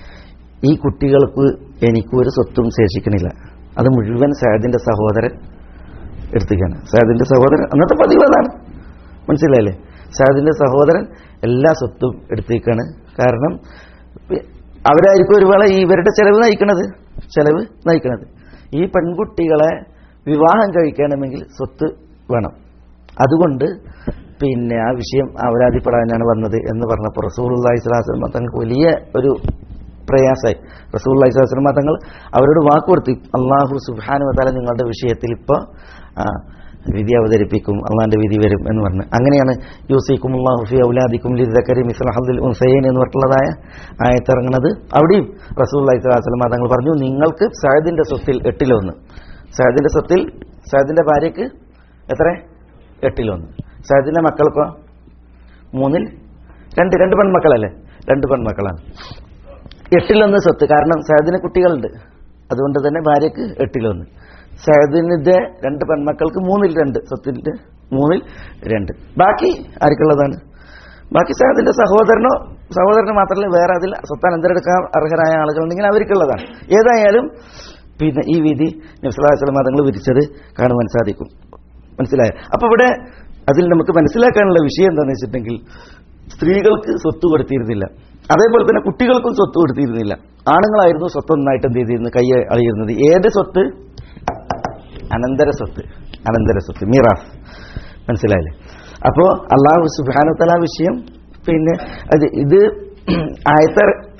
ഈ കുട്ടികൾക്ക് എനിക്ക് ഒരു സ്വത്തും ശേഷിക്കണില്ല അത് മുഴുവൻ സയദിന്റെ സഹോദരൻ എടുത്തിക്കാണ് സയദിന്റെ സഹോദരൻ അന്നത്തെ പതിവ് അതാണ് മനസ്സിലായില്ലേ സയദിന്റെ സഹോദരൻ എല്ലാ സ്വത്തും എടുത്തേക്കാണ് കാരണം പി- അവരായിരിക്കും ഒരു വേള ഈ ഇവരുടെ ചെലവ് നയിക്കണത് ചെലവ് നയിക്കണത് ഈ പെൺകുട്ടികളെ വിവാഹം കഴിക്കണമെങ്കിൽ സ്വത്ത് വേണം അതുകൊണ്ട് പിന്നെ ആ വിഷയം അവരാധിപ്പെടാനാണ് വന്നത് എന്ന് പറഞ്ഞപ്പോൾ റസൂൽ സ്വലാസ്ലമ തങ്ങൾക്ക് വലിയ ഒരു പ്രയാസമായി റസൂൽ സ്വലാസ്ലമ തങ്ങൾ അവരോട് വാക്ക് കൊടുത്തു അള്ളാഹു സുബാനു വതാല നിങ്ങളുടെ വിഷയത്തിൽ ഇപ്പോൾ വിധി അവതരിപ്പിക്കും അള്ളാന്റെ വിധി വരും എന്ന് പറഞ്ഞു അങ്ങനെയാണ് യൂസിക്കും അള്ളാഹുഫി ഔലാദിക്കും ലിദ്ദക്കരി മിസ്ലഹദുൽ ഉൻസൈൻ എന്ന് പറഞ്ഞിട്ടുള്ളതായ ആയത്തിറങ്ങുന്നത് അവിടെയും റസൂൽ സ്വലാസ്ലമ തങ്ങൾ പറഞ്ഞു നിങ്ങൾക്ക് സയദിന്റെ സ്വത്തിൽ എട്ടിലൊന്ന് സയദിന്റെ സ്വത്തിൽ സയദിന്റെ ഭാര്യയ്ക്ക് എത്ര എട്ടിലൊന്ന് സയദിന്റെ മക്കൾക്കോ മൂന്നിൽ രണ്ട് രണ്ട് പെൺമക്കളല്ലേ രണ്ട് പെൺമക്കളാണ് എട്ടിലൊന്ന് സ്വത്ത് കാരണം സയദിന് കുട്ടികളുണ്ട് അതുകൊണ്ട് തന്നെ ഭാര്യയ്ക്ക് എട്ടിലൊന്ന് സയദിന്റെ രണ്ട് പെൺമക്കൾക്ക് മൂന്നിൽ രണ്ട് സ്വത്തിന്റെ മൂന്നിൽ രണ്ട് ബാക്കി ആർക്കുള്ളതാണ് ബാക്കി സയദിന്റെ സഹോദരനോ സഹോദരന് മാത്രമല്ല വേറെ അതിൽ സ്വത്ത് അനന്തരെടുക്കാൻ അർഹരായ ആളുകളുണ്ടെങ്കിൽ അവർക്കുള്ളതാണ് ഏതായാലും പിന്നെ ഈ വിധി നബ്സലാസ്ലം മതങ്ങൾ വിരിച്ചത് കാണുവാൻ സാധിക്കും മനസ്സിലായോ അപ്പൊ ഇവിടെ അതിൽ നമുക്ക് മനസ്സിലാക്കാനുള്ള വിഷയം എന്താണെന്ന് വെച്ചിട്ടുണ്ടെങ്കിൽ സ്ത്രീകൾക്ക് സ്വത്ത് കൊടുത്തിരുന്നില്ല അതേപോലെ തന്നെ കുട്ടികൾക്കും സ്വത്ത് കൊടുത്തിരുന്നില്ല ആണുങ്ങളായിരുന്നു സ്വത്ത് ഒന്നായിട്ട് എന്ത് ചെയ്തിരുന്നത് കൈ അളിയിരുന്നത് ഏത് സ്വത്ത് അനന്തര സ്വത്ത് അനന്തര സ്വത്ത് മീറാഫ് മനസ്സിലായില്ലേ അപ്പോ അള്ളാഹു സുബാനുത്തല വിഷയം പിന്നെ അത് ഇത് ആയത്ത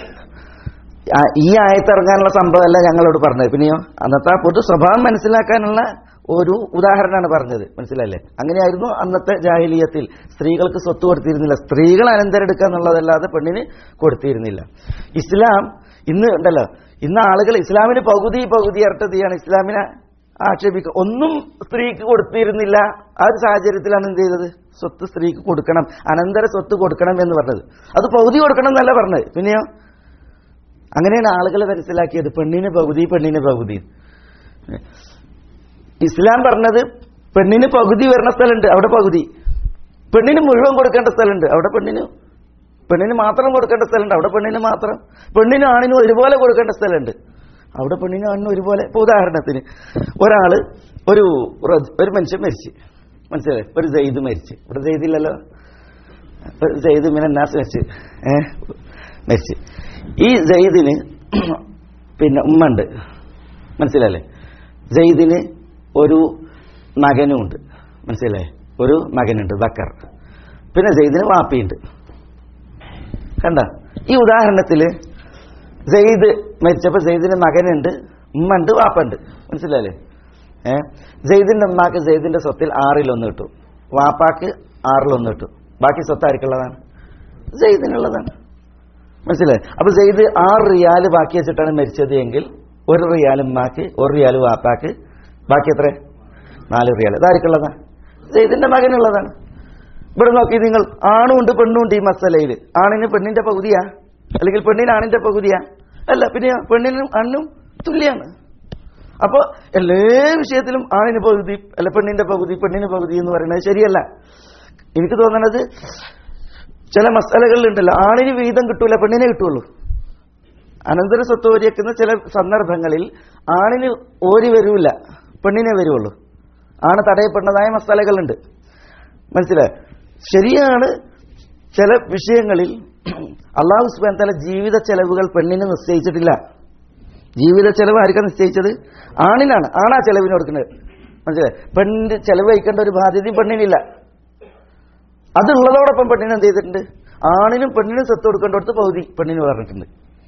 ആ- ഈ ആയത്തിറങ്ങാനുള്ള സംഭവമല്ല ഞങ്ങളോട് പറഞ്ഞത് പിന്നെയോ അന്നത്തെ ആ പൊതു സ്വഭാവം മനസ്സിലാക്കാനുള്ള ഒരു ഉദാഹരണമാണ് പറഞ്ഞത് മനസ്സിലല്ലേ അങ്ങനെയായിരുന്നു അന്നത്തെ ജാഹിലീയത്തിൽ സ്ത്രീകൾക്ക് സ്വത്ത് കൊടുത്തിരുന്നില്ല സ്ത്രീകൾ അനന്തരെടുക്കുക എന്നുള്ളതല്ലാതെ പെണ്ണിന് കൊടുത്തിരുന്നില്ല ഇസ്ലാം ഇന്ന് ഉണ്ടല്ലോ ഇന്ന് ആളുകൾ ഇസ്ലാമിന് പകുതി പകുതി അർത്ഥത്തിയാണ് ഇസ്ലാമിനെ ആക്ഷേപിക്കുക ഒന്നും സ്ത്രീക്ക് കൊടുത്തിരുന്നില്ല ആ ഒരു സാഹചര്യത്തിലാണ് എന്ത് ചെയ്തത് സ്വത്ത് സ്ത്രീക്ക് കൊടുക്കണം അനന്തര സ്വത്ത് കൊടുക്കണം എന്ന് പറഞ്ഞത് അത് പകുതി കൊടുക്കണം എന്നല്ല പറഞ്ഞത് പിന്നെയോ അങ്ങനെയാണ് ആളുകൾ മനസ്സിലാക്കിയത് പെണ്ണിന് പകുതി പെണ്ണിന് പകുതി ഇസ്ലാം പറഞ്ഞത് പെണ്ണിന് പകുതി വരുന്ന സ്ഥലമുണ്ട് അവിടെ പകുതി പെണ്ണിന് മുഴുവൻ കൊടുക്കേണ്ട സ്ഥലമുണ്ട് അവിടെ പെണ്ണിന് പെണ്ണിന് മാത്രം കൊടുക്കേണ്ട സ്ഥലമുണ്ട് അവിടെ പെണ്ണിന് മാത്രം പെണ്ണിനും ആണിനും ഒരുപോലെ കൊടുക്കേണ്ട സ്ഥലമുണ്ട് അവിടെ പെണ്ണിനും ആണിനും ഒരുപോലെ ഇപ്പൊ ഉദാഹരണത്തിന് ഒരാള് ഒരു റജ്- ഒരു മനുഷ്യൻ മരിച്ച് മനസ്സിലായി ഒരു ജയ്ത് മരിച്ച് ഇവിടെ ജയ്തില്ലല്ലോ ഒരു ജയ്ത് മിനന്നാസ് മരിച്ച് ഏ മരിച്ച് ഈ ജയ്ദിന് പിന്നെ ഉമ്മ ഉണ്ട് മനസ്സിലല്ലേ ജയ്ദിന് ഒരു മകനുമുണ്ട് മനസ്സിലായേ ഒരു മകനുണ്ട് ബക്കർ പിന്നെ ജയ്ദിന് വാപ്പിയുണ്ട് കണ്ട ഈ ഉദാഹരണത്തിൽ ജയ്ദ് മരിച്ചപ്പോൾ ജയ്ദിന് മകനുണ്ട് ഉമ്മ ഉണ്ട് വാപ്പുണ്ട് മനസ്സിലായില്ലേ ഏ ജയ്ദിന്റെ ഉമ്മാക്ക് ജയ്ദിന്റെ സ്വത്തിൽ ആറിലൊന്ന് കിട്ടും വാപ്പാക്ക് ആറിലൊന്ന് കിട്ടും ബാക്കി സ്വത്ത് ആർക്കുള്ളതാണ് ജയ്ദിനുള്ളതാണ് മനസ്സിലായി അപ്പൊ ജയ്ദ് ആറ് റിയാല് ബാക്കി വെച്ചിട്ടാണ് മരിച്ചത് എങ്കിൽ ഒരു റിയാൽ ഉമ്മാക്ക് ഒരു റിയാൽ വാപ്പാക്ക് ബാക്കി എത്ര നാല് റിയാൽ ഇതാർക്കുള്ളതാ ജയ്ദിന്റെ മകനുള്ളതാണ് ഇവിടെ നോക്കി നിങ്ങൾ ആണും ഉണ്ട് പെണ്ണും ഉണ്ട് ഈ മസലയിൽ ആണിന് പെണ്ണിന്റെ പകുതിയാ അല്ലെങ്കിൽ പെണ്ണിന് ആണിന്റെ പകുതിയാ അല്ല പിന്നെ പെണ്ണിനും ആണിനും തുല്യാണ് അപ്പൊ എല്ലാ വിഷയത്തിലും ആണിന് പകുതി അല്ല പെണ്ണിന്റെ പകുതി പെണ്ണിന് പകുതി എന്ന് പറയുന്നത് ശരിയല്ല എനിക്ക് തോന്നണത് ചില മസാലകളിലുണ്ടല്ലോ ആണിന് വീതം കിട്ടൂല പെണ്ണിനെ കിട്ടുള്ളൂ അനന്തര സ്വത്ത് ഓരിയേക്കുന്ന ചില സന്ദർഭങ്ങളിൽ ആണിന് ഓരി വരൂല പെണ്ണിനെ വരുള്ളൂ ആണ് തടയപ്പെടുന്നതായ മസാലകളുണ്ട് മനസ്സിലായി ശരിയാണ് ചില വിഷയങ്ങളിൽ അള്ളാഹു സുബാൻ തല ജീവിത ചെലവുകൾ പെണ്ണിന് നിശ്ചയിച്ചിട്ടില്ല ജീവിത ചെലവ് ആർക്കാണ് നിശ്ചയിച്ചത് ആണിനാണ് ആണാ ചെലവിന് കൊടുക്കുന്നത് മനസ്സിലായി പെണ്ണിന്റെ ചെലവ് വഹിക്കേണ്ട ഒരു ബാധ്യതയും പെണ്ണിനില്ല അതുള്ളതോടൊപ്പം പെണ്ണിന് എന്ത് ചെയ്തിട്ടുണ്ട് ആണിനും പെണ്ണിനും സ്വത്ത് കൊടുക്കേണ്ടടുത്ത് പകുതി പെണ്ണിന് പറഞ്ഞിട്ടുണ്ട്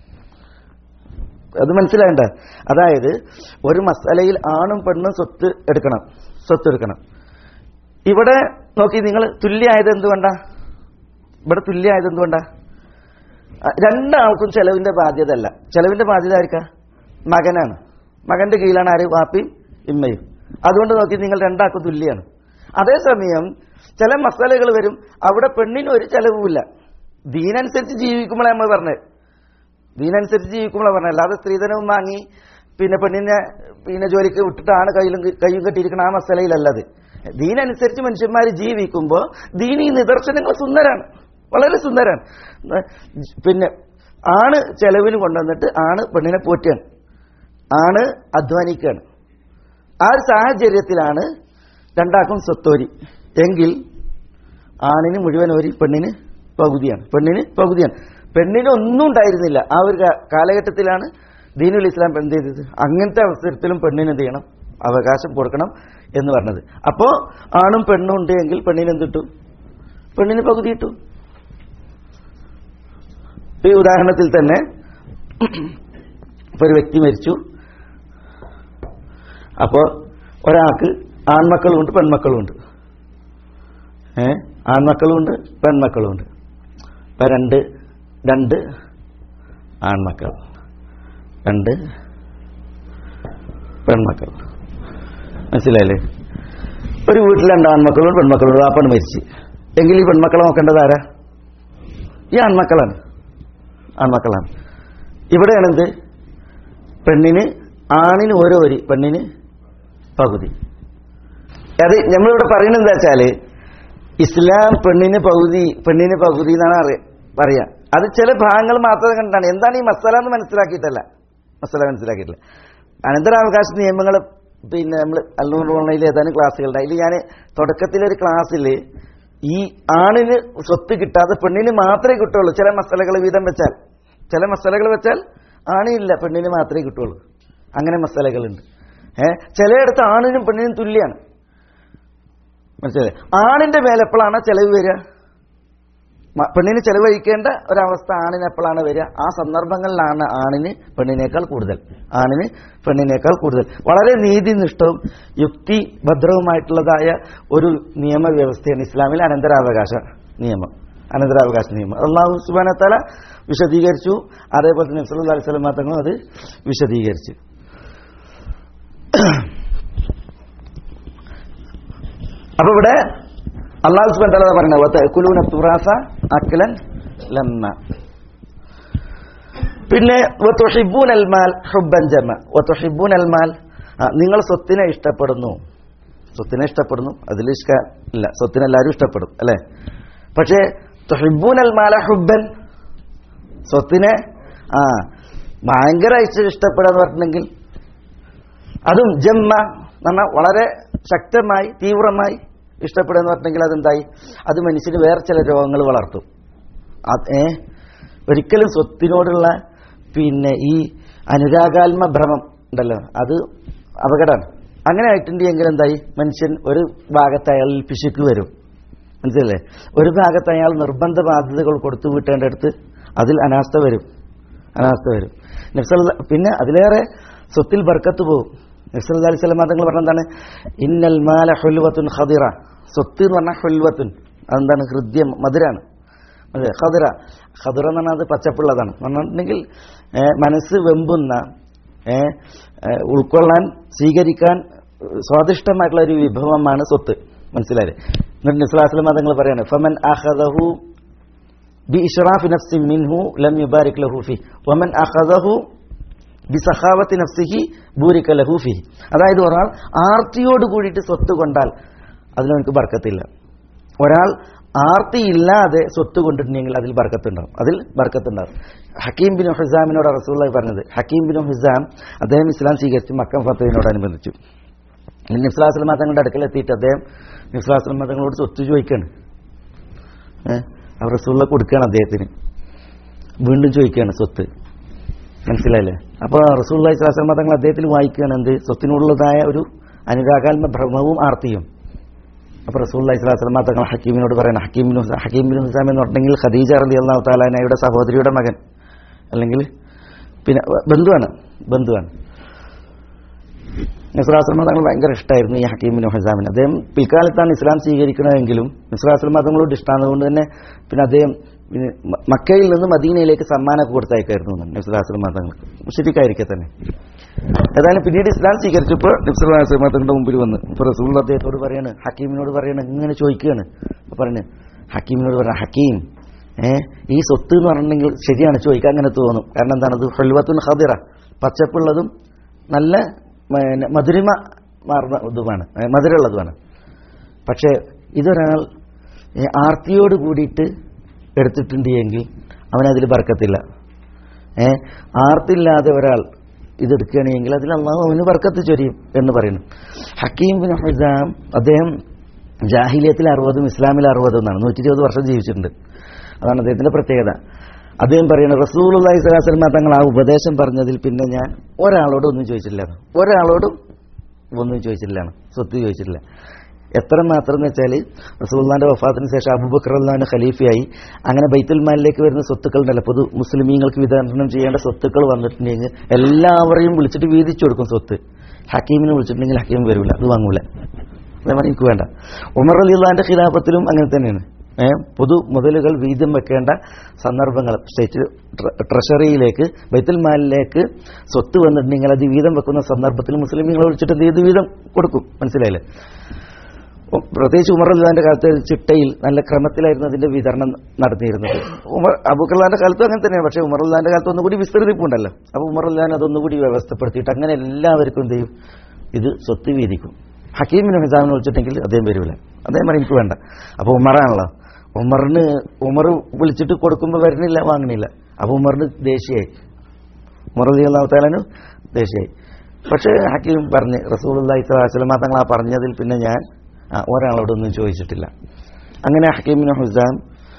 അത് മനസ്സിലാകണ്ട അതായത് ഒരു മസാലയിൽ ആണും പെണ്ണും സ്വത്ത് എടുക്കണം സ്വത്ത് എടുക്കണം ഇവിടെ നോക്കി നിങ്ങൾ തുല്യമായത് എന്തുകൊണ്ടാ ഇവിടെ തുല്യമായത് എന്തുകൊണ്ടാ ആ, രണ്ടാൾക്കും ചെലവിന്റെ ബാധ്യത അല്ല ചെലവിന്റെ ബാധ്യത ആയിരിക്കാം മകനാണ് മകന്റെ കീഴിലാണ് ആര് വാപ്പിയും ഇമ്മയും അതുകൊണ്ട് നോക്കി നിങ്ങൾ രണ്ടാൾക്കും തുല്യാണ് അതേസമയം ചില മസാലകൾ വരും അവിടെ പെണ്ണിന് ഒരു ചെലവുമില്ല ദീനനുസരിച്ച് ജീവിക്കുമ്പോഴാണ് നമ്മൾ പറഞ്ഞത് ദീനനുസരിച്ച് ജീവിക്കുമ്പോഴാണ് പറഞ്ഞത് അല്ലാതെ സ്ത്രീധനവും വാങ്ങി പിന്നെ പെണ്ണിനെ പിന്നെ ജോലിക്ക് വിട്ടിട്ടാണ് കയ്യിലും കയ്യും കെട്ടിയിരിക്കുന്ന ആ മസാലയിലല്ലത് ദീനനുസരിച്ച് മനുഷ്യന്മാർ ജീവിക്കുമ്പോൾ ദീനി നിദർശനങ്ങൾ സുന്ദരാണ് വളരെ സുന്ദരാണ് പിന്നെ ആണ് ചെലവിന് കൊണ്ടുവന്നിട്ട് ആണ് പെണ്ണിനെ പോറ്റുകയാണ് ആണ് അധ്വാനിക്കുകയാണ് ആ ഒരു സാഹചര്യത്തിലാണ് രണ്ടാക്കും സ്വത്തോരി എങ്കിൽ ആണിന് മുഴുവൻ ഒരു പെണ്ണിന് പകുതിയാണ് പെണ്ണിന് പകുതിയാണ് പെണ്ണിന് ഒന്നും ഉണ്ടായിരുന്നില്ല ആ ഒരു കാ- കാലഘട്ടത്തിലാണ് ദീനുൽ ഇസ്ലാം എന്ത് ചെയ്തത് അങ്ങനത്തെ അവസരത്തിലും പെണ്ണിന് എന്ത് ചെയ്യണം അവകാശം കൊടുക്കണം എന്ന് പറഞ്ഞത് അപ്പോ ആണും പെണ്ണും ഉണ്ട് എങ്കിൽ പെണ്ണിന് എന്ത് കിട്ടും പെണ്ണിന് പകുതി കിട്ടും ഈ ഉദാഹരണത്തിൽ തന്നെ ഇപ്പൊ ഒരു വ്യക്തി മരിച്ചു അപ്പോ ഒരാൾക്ക് ആൺമക്കളുമുണ്ട് പെൺമക്കളുമുണ്ട് ഏ ആൺമക്കളുമുണ്ട് പെൺമക്കളുമുണ്ട് ഇപ്പൊ രണ്ട് രണ്ട് ആൺമക്കൾ രണ്ട് പെൺമക്കൾ മനസ്സിലായില്ലേ ഒരു വീട്ടിൽ രണ്ട് ആൺമക്കളും പെൺമക്കളും വാപ്പാണ് മരിച്ച് എങ്കിൽ ഈ പെൺമക്കളെ നോക്കേണ്ടത് ആരാ ഈ ആൺമക്കളാണ് ആൺമക്കളാണ് ഇവിടെയാണെന്ത് പെണ്ണിന് ആണിന് ഓരോ വരി പെണ്ണിന് പകുതി അത് നമ്മളിവിടെ പറയുന്നത് എന്താ വെച്ചാല് ഇസ്ലാം പെണ്ണിന് പകുതി പെണ്ണിന് പകുതി എന്നാണ് അറിയ പറയാ അത് ചില ഭാഗങ്ങൾ മാത്രം കണ്ടാണ് എന്താണ് ഈ മസാല എന്ന് മനസ്സിലാക്കിയിട്ടല്ല മസാല മനസ്സിലാക്കിയിട്ടില്ല അനന്തരാവകാശ നിയമങ്ങൾ പിന്നെ നമ്മൾ അല്ലൂർ ഓൺലൈനിൽ ഏതാനും ക്ലാസ്സുകളുണ്ട് അതിൽ ഞാൻ തുടക്കത്തിലൊരു ക്ലാസ്സിൽ ഈ ആണിന് സ്വത്ത് കിട്ടാതെ പെണ്ണിന് മാത്രമേ കിട്ടുള്ളൂ ചില മസാലകൾ വീതം വെച്ചാൽ ചില മസാലകൾ വെച്ചാൽ ആണില്ല പെണ്ണിന് മാത്രമേ കിട്ടുള്ളൂ അങ്ങനെ മസാലകളുണ്ട് ഏഹ് ചിലയിടത്ത് ആണിനും പെണ്ണിനും തുല്യാണ് മനസ്സിലായി ആണിന്റെ മേലെ എപ്പോഴാണ് ചെലവ് വരിക മ- പെണ്ണിന് ചെലവഴിക്കേണ്ട ഒരവസ്ഥ ആണിന് എപ്പോഴാണ് വരിക ആ സന്ദർഭങ്ങളിലാണ് ആണിന് പെണ്ണിനേക്കാൾ കൂടുതൽ ആണിന് പെണ്ണിനേക്കാൾ കൂടുതൽ വളരെ നീതിനിഷ്ഠവും യുക്തിഭദ്രവുമായിട്ടുള്ളതായ ഒരു നിയമവ്യവസ്ഥയാണ് ഇസ്ലാമിൽ അനന്തരാവകാശ നിയമം അനന്തരാവകാശ നിയമം അള്ളാഹു സുബാനത്തല വിശദീകരിച്ചു അതേപോലെ തന്നെ നബ്സല്ലാ അലൈഹി സ്വലം തങ്ങളും അത് വിശദീകരിച്ചു അപ്പൊ ഇവിടെ അള്ളാഹു സുബാൻ തല പറയുന്നത് കുലൂന തുറാസ അക്കലൻ ലമ്മ പിന്നെ വത്തുഹിബ്ബൂൻ അൽമാൽ ഹുബ്ബൻ ജമ വത്തുഹിബ്ബൂൻ അൽമാൽ ആ, നിങ്ങൾ സ്വത്തിനെ ഇഷ്ടപ്പെടുന്നു സ്വത്തിനെ ഇഷ്ടപ്പെടുന്നു അതിൽ ഇഷ്ക ഇല്ല സ്വത്തിനെ എല്ലാവരും ഇഷ്ടപ്പെടും അല്ലെ പക്ഷേ തുഹിബ്ബൂൻ അൽമാല ഹുബ്ബൻ സ്വത്തിനെ ആ ഭയങ്കരമായിട്ട് ഇഷ്ടപ്പെടാന്ന് പറഞ്ഞിട്ടുണ്ടെങ്കിൽ അതും ജമ്മ എന്ന് പറഞ്ഞാൽ വളരെ ശക്തമായി തീവ്രമായി ഇഷ്ടപ്പെടുക എന്ന് പറഞ്ഞെങ്കിൽ അതെന്തായി അത് മനുഷ്യന് വേറെ ചില രോഗങ്ങൾ വളർത്തും അത് ഏ ഒരിക്കലും സ്വത്തിനോടുള്ള പിന്നെ ഈ അനുരാഗാത്മ ഭ്രമം ഉണ്ടല്ലോ അത് അപകടമാണ് അങ്ങനെ ആയിട്ടുണ്ടെങ്കിൽ എന്തായി മനുഷ്യൻ ഒരു ഭാഗത്ത് അയാൾ പിശുക്ക് വരും മനസ്സിലല്ലേ ഒരു ഭാഗത്ത് അയാൾ നിർബന്ധ ബാധ്യതകൾ കൊടുത്തു വിട്ടേണ്ടടുത്ത് അതിൽ അനാസ്ഥ വരും അനാസ്ഥ വരും നബ്സല്ല പിന്നെ അതിലേറെ സ്വത്തിൽ ബർക്കത്ത് പോകും നബ്സല്ലാ അലൈഹി സ്വലം തങ്ങൾ പറഞ്ഞെന്താണ് ഇന്നൽ മാല ഹുൽവത്തുൻ ഖദിറ സ്വത്ത് എന്ന് പറഞ്ഞാൽ ഹുൽവത്തുൻ അതെന്താണ് ഹൃദ്യം മധുരാണ് അതെ ഖദിറ ഖദിറ എന്ന് പറഞ്ഞാൽ അത് പച്ചപ്പുള്ളതാണ് എന്ന് പറഞ്ഞിട്ടുണ്ടെങ്കിൽ ഏ, മനസ്സ് വെമ്പുന്ന ഏ, ഏ, ഉൾക്കൊള്ളാൻ സ്വീകരിക്കാൻ ഏ, സ്വാദിഷ്ടമായിട്ടുള്ള ഒരു വിഭവമാണ് സ്വത്ത് മനസ്സിലായില്ലേ എന്നിട്ട് നിസ്ലാസ്ലം തങ്ങൾ പറയാണ് ഫമൻ അഖദഹു ബി ഇഷ്റാഫി നഫ്സി മിൻഹു ലം യുബാരിക് ലഹു ഫി വമൻ അഖദഹു ബി സഖാവത്തി നഫ്സിഹി ബൂരിക ലഹു ഫി അതായത് ഒരാൾ ആർത്തിയോട് കൂടിയിട്ട് സ്വത്ത് കൊണ്ടാൽ അതിൽ നമുക്ക് ബർക്കത്തില്ല ഒരാൾ ആർത്തി ഇല്ലാതെ സ്വത്ത് കൊണ്ടിട്ടുണ്ടെങ്കിൽ അതിൽ ബർക്കത്തുണ്ടാവും അതിൽ ബർക്കത്തുണ്ടാവും ഹക്കീം ബിൻ ഹിസാമിനോട് റസൂള്ളി പറഞ്ഞത് ഹക്കീം ബിൻ ഹിസാം അദ്ദേഹം ഇസ്ലാം സ്വീകരിച്ചു മക്കം ഫത്തവിനോടനുബന്ധിച്ചു നിസ്ലാസ്ലമ തങ്ങളുടെ അടുക്കൽ എത്തിയിട്ട് അദ്ദേഹം നിസ്ലാസ്ലമ തങ്ങളോട് സ്വത്ത് ചോദിക്കാണ് ഏഹ് അവർ റസൂള്ള കൊടുക്കുകയാണ് അദ്ദേഹത്തിന് വീണ്ടും ചോദിക്കുകയാണ് സ്വത്ത് മനസ്സിലായില്ലേ അപ്പോൾ റസൂള്ളി സ്വലാസ്ലമ തങ്ങൾ അദ്ദേഹത്തിന് വായിക്കുകയാണ് എന്ത് സ്വത്തിനോടുള്ളതായ ഒരു അനുരാഗാത്മ ഭ്രമവും ആർത്തിയും അപ്പോൾ റസൂൽ ഇസ്ലാസ്ലമ തങ്ങൾ ഹക്കീമിനോട് പറയണം ഹക്കീമിന് ഹക്കീമിന് ഹുസാം എന്ന് പറഞ്ഞെങ്കിൽ ഖദീജ റലി അള്ളാഹു താലാനയുടെ സഹോദരിയുടെ മകൻ അല്ലെങ്കിൽ പിന്നെ ബന്ധുവാണ് ബന്ധുവാണ് നിസ്രാസ്ലമ തങ്ങൾ ഭയങ്കര ഇഷ്ടമായിരുന്നു ഈ ഹക്കീമിന് ഹുസാമിന് അദ്ദേഹം പിൽക്കാലത്താണ് ഇസ്ലാം സ്വീകരിക്കണമെങ്കിലും നിസ്രാസ്ലമ തങ്ങളോട് ഇഷ്ടമാണ് കൊണ്ട് തന്നെ പിന്നെ അദ്ദേഹം പിന്നെ മ- മക്കയിൽ നിന്ന് മദീനയിലേക്ക് സമ്മാനമൊക്കെ കൊടുത്തയക്കായിരുന്നു നിസ്ലാസ്ലമ തങ്ങൾക്ക് ശരിക്കായിരിക്കെ തന്നെ ഏതായാലും പിന്നീട് ഇസ്ലാം സ്വീകരിച്ചപ്പോൾ നിസ്ലാസ്ലമ തങ്ങളുടെ മുമ്പിൽ വന്ന് ഇപ്പോൾ റസൂൽ അദ്ദേഹത്തോട് പറയാണ് ഹക്കീമിനോട് പറയാണ് ഇങ്ങനെ ചോദിക്കുകയാണ് അപ്പോൾ പറഞ്ഞു ഹക്കീമിനോട് പറയണം ഹക്കീം ഏ ഈ സ്വത്ത് എന്ന് പറഞ്ഞിട്ടുണ്ടെങ്കിൽ ശരിയാണ് ചോദിക്കാൻ അങ്ങനെ തോന്നും കാരണം എന്താണ് അത് ഹൽവത്തുൻ ഹദിറ പച്ചപ്പുള്ളതും നല്ല പിന്നെ മധുരിമ മാറുന്ന ഇതുമാണ് ഏ, മധുരമുള്ളതുമാണ് പക്ഷേ ഇതൊരാൾ ഏ, ആർത്തിയോട് കൂടിയിട്ട് എടുത്തിട്ടുണ്ട് എങ്കിൽ അവനതിൽ ബർക്കത്തില്ല ഏ ആർത്തില്ലാതെ ഒരാൾ ഇതെടുക്കുകയാണെങ്കിൽ അതിൽ അള്ളാഹു അവന് ബർക്കത്ത് ചൊരിയും എന്ന് പറയുന്നു ഹക്കീം ബിൻ ഹുസാം അദ്ദേഹം ജാഹിലിയത്തിൽ അറുപതും ഇസ്ലാമിൽ അറുപതും എന്നാണ് നൂറ്റി ഇരുപത് വർഷം ജീവിച്ചിട്ടുണ്ട് അതാണ് അദ്ദേഹത്തിന്റെ പ്രത്യേകത അദ്ദേഹം പറയുന്നത് റസൂലുള്ളാഹി സ്വല്ലല്ലാഹു അലൈഹി വസല്ലം തങ്ങൾ ആ ഉപദേശം പറഞ്ഞതിൽ പിന്നെ ഞാൻ ഒരാളോടും ഒന്നും ചോദിച്ചില്ല ഒരാളോടും ഒന്നും ചോദിച്ചില്ലാണ് സ്വത്ത് ചോദിച്ചിട്ടില്ല എത്ര മാത്രം എന്ന് വെച്ചാൽ റസൂള്ളാന്റെ വഫാത്തിന് ശേഷം അബൂബക്കർ അള്ളാഹിന്റെ ഖലീഫയായി അങ്ങനെ ബൈത്തുൽ മാലിലേക്ക് വരുന്ന സ്വത്തുക്കൾ ഉണ്ടല്ലോ പൊതു മുസ്ലിമീങ്ങൾക്ക് വിതരണം ചെയ്യേണ്ട സ്വത്തുക്കൾ വന്നിട്ടുണ്ടെങ്കിൽ എല്ലാവരെയും വിളിച്ചിട്ട് വീതിച്ചു കൊടുക്കും സ്വത്ത് ഹക്കീമിനെ വിളിച്ചിട്ടുണ്ടെങ്കിൽ ഹക്കീം വരില്ല അത് വാങ്ങൂല അതേമാതിരി എനിക്ക് വേണ്ട ഉമർ അലി അള്ളാഹിന്റെ ഖിലാഫത്തിലും അങ്ങനെ തന്നെയാണ് ഏഹ് പൊതു മുതലുകൾ വീതം വെക്കേണ്ട സന്ദർഭങ്ങൾ സ്റ്റേറ്റ് ട്ര- ട്രഷറിയിലേക്ക് ബൈത്തുൽ മാലിലേക്ക് സ്വത്ത് വന്നിട്ടുണ്ടെങ്കിൽ അത് വീതം വെക്കുന്ന സന്ദർഭത്തിൽ മുസ്ലിമീങ്ങളെ വിളിച്ചിട്ട് എന്ത് ചെയ്ത് വീതം കൊടുക്കും മനസ്സിലായില്ലേ ഉ- പ്രത്യേകിച്ച് ഉമർ അല്ലാന്റെ കാലത്ത് ചിട്ടയിൽ നല്ല ക്രമത്തിലായിരുന്നു അതിന്റെ വിതരണം നടത്തിയിരുന്നത് ഉമർ അബൂഖലാന്റെ കാലത്തും അങ്ങനെ തന്നെയാണ് പക്ഷേ ഉമർ അല്ലാന്റെ കാലത്ത് ഒന്നുകൂടി വിസ്തൃതിപ്പുണ്ടല്ലോ അപ്പൊ ഉമർ അല്ലാൻ അതൊന്നുകൂടി വ്യവസ്ഥപ്പെടുത്തിയിട്ട് അങ്ങനെ എല്ലാവർക്കും എന്ത് ചെയ്യും ഇത് സ്വത്ത് വീതിക്കും ഹക്കീമിന് ഹിസാമിനെ വിളിച്ചിട്ടെങ്കിൽ അദ്ദേഹം വരില്ല അദ്ദേഹം പറയും എനിക്ക് വേണ്ട അപ്പൊ ഉമറാണല്ലോ ഉമറിന് ഉമർ വിളിച്ചിട്ട് കൊടുക്കുമ്പോൾ വരുന്നില്ല വാങ്ങണില്ല അപ്പൊ ഉമറിന് ദേഷ്യയായി ഉമർ അലി അള്ളാഹുത്താലു ദേഷ്യയായി പക്ഷേ ഹക്കീം പറഞ്ഞ് റസൂൽ അള്ളാഹി സ്വലാസ്ലമ തങ്ങൾ ആ പറഞ്ഞതിൽ പിന്നെ ഞാൻ ആ, ഒരാളോടൊന്നും ചോദിച്ചിട്ടില്ല അങ്ങനെ ഹക്കീമിന് ഹുസാം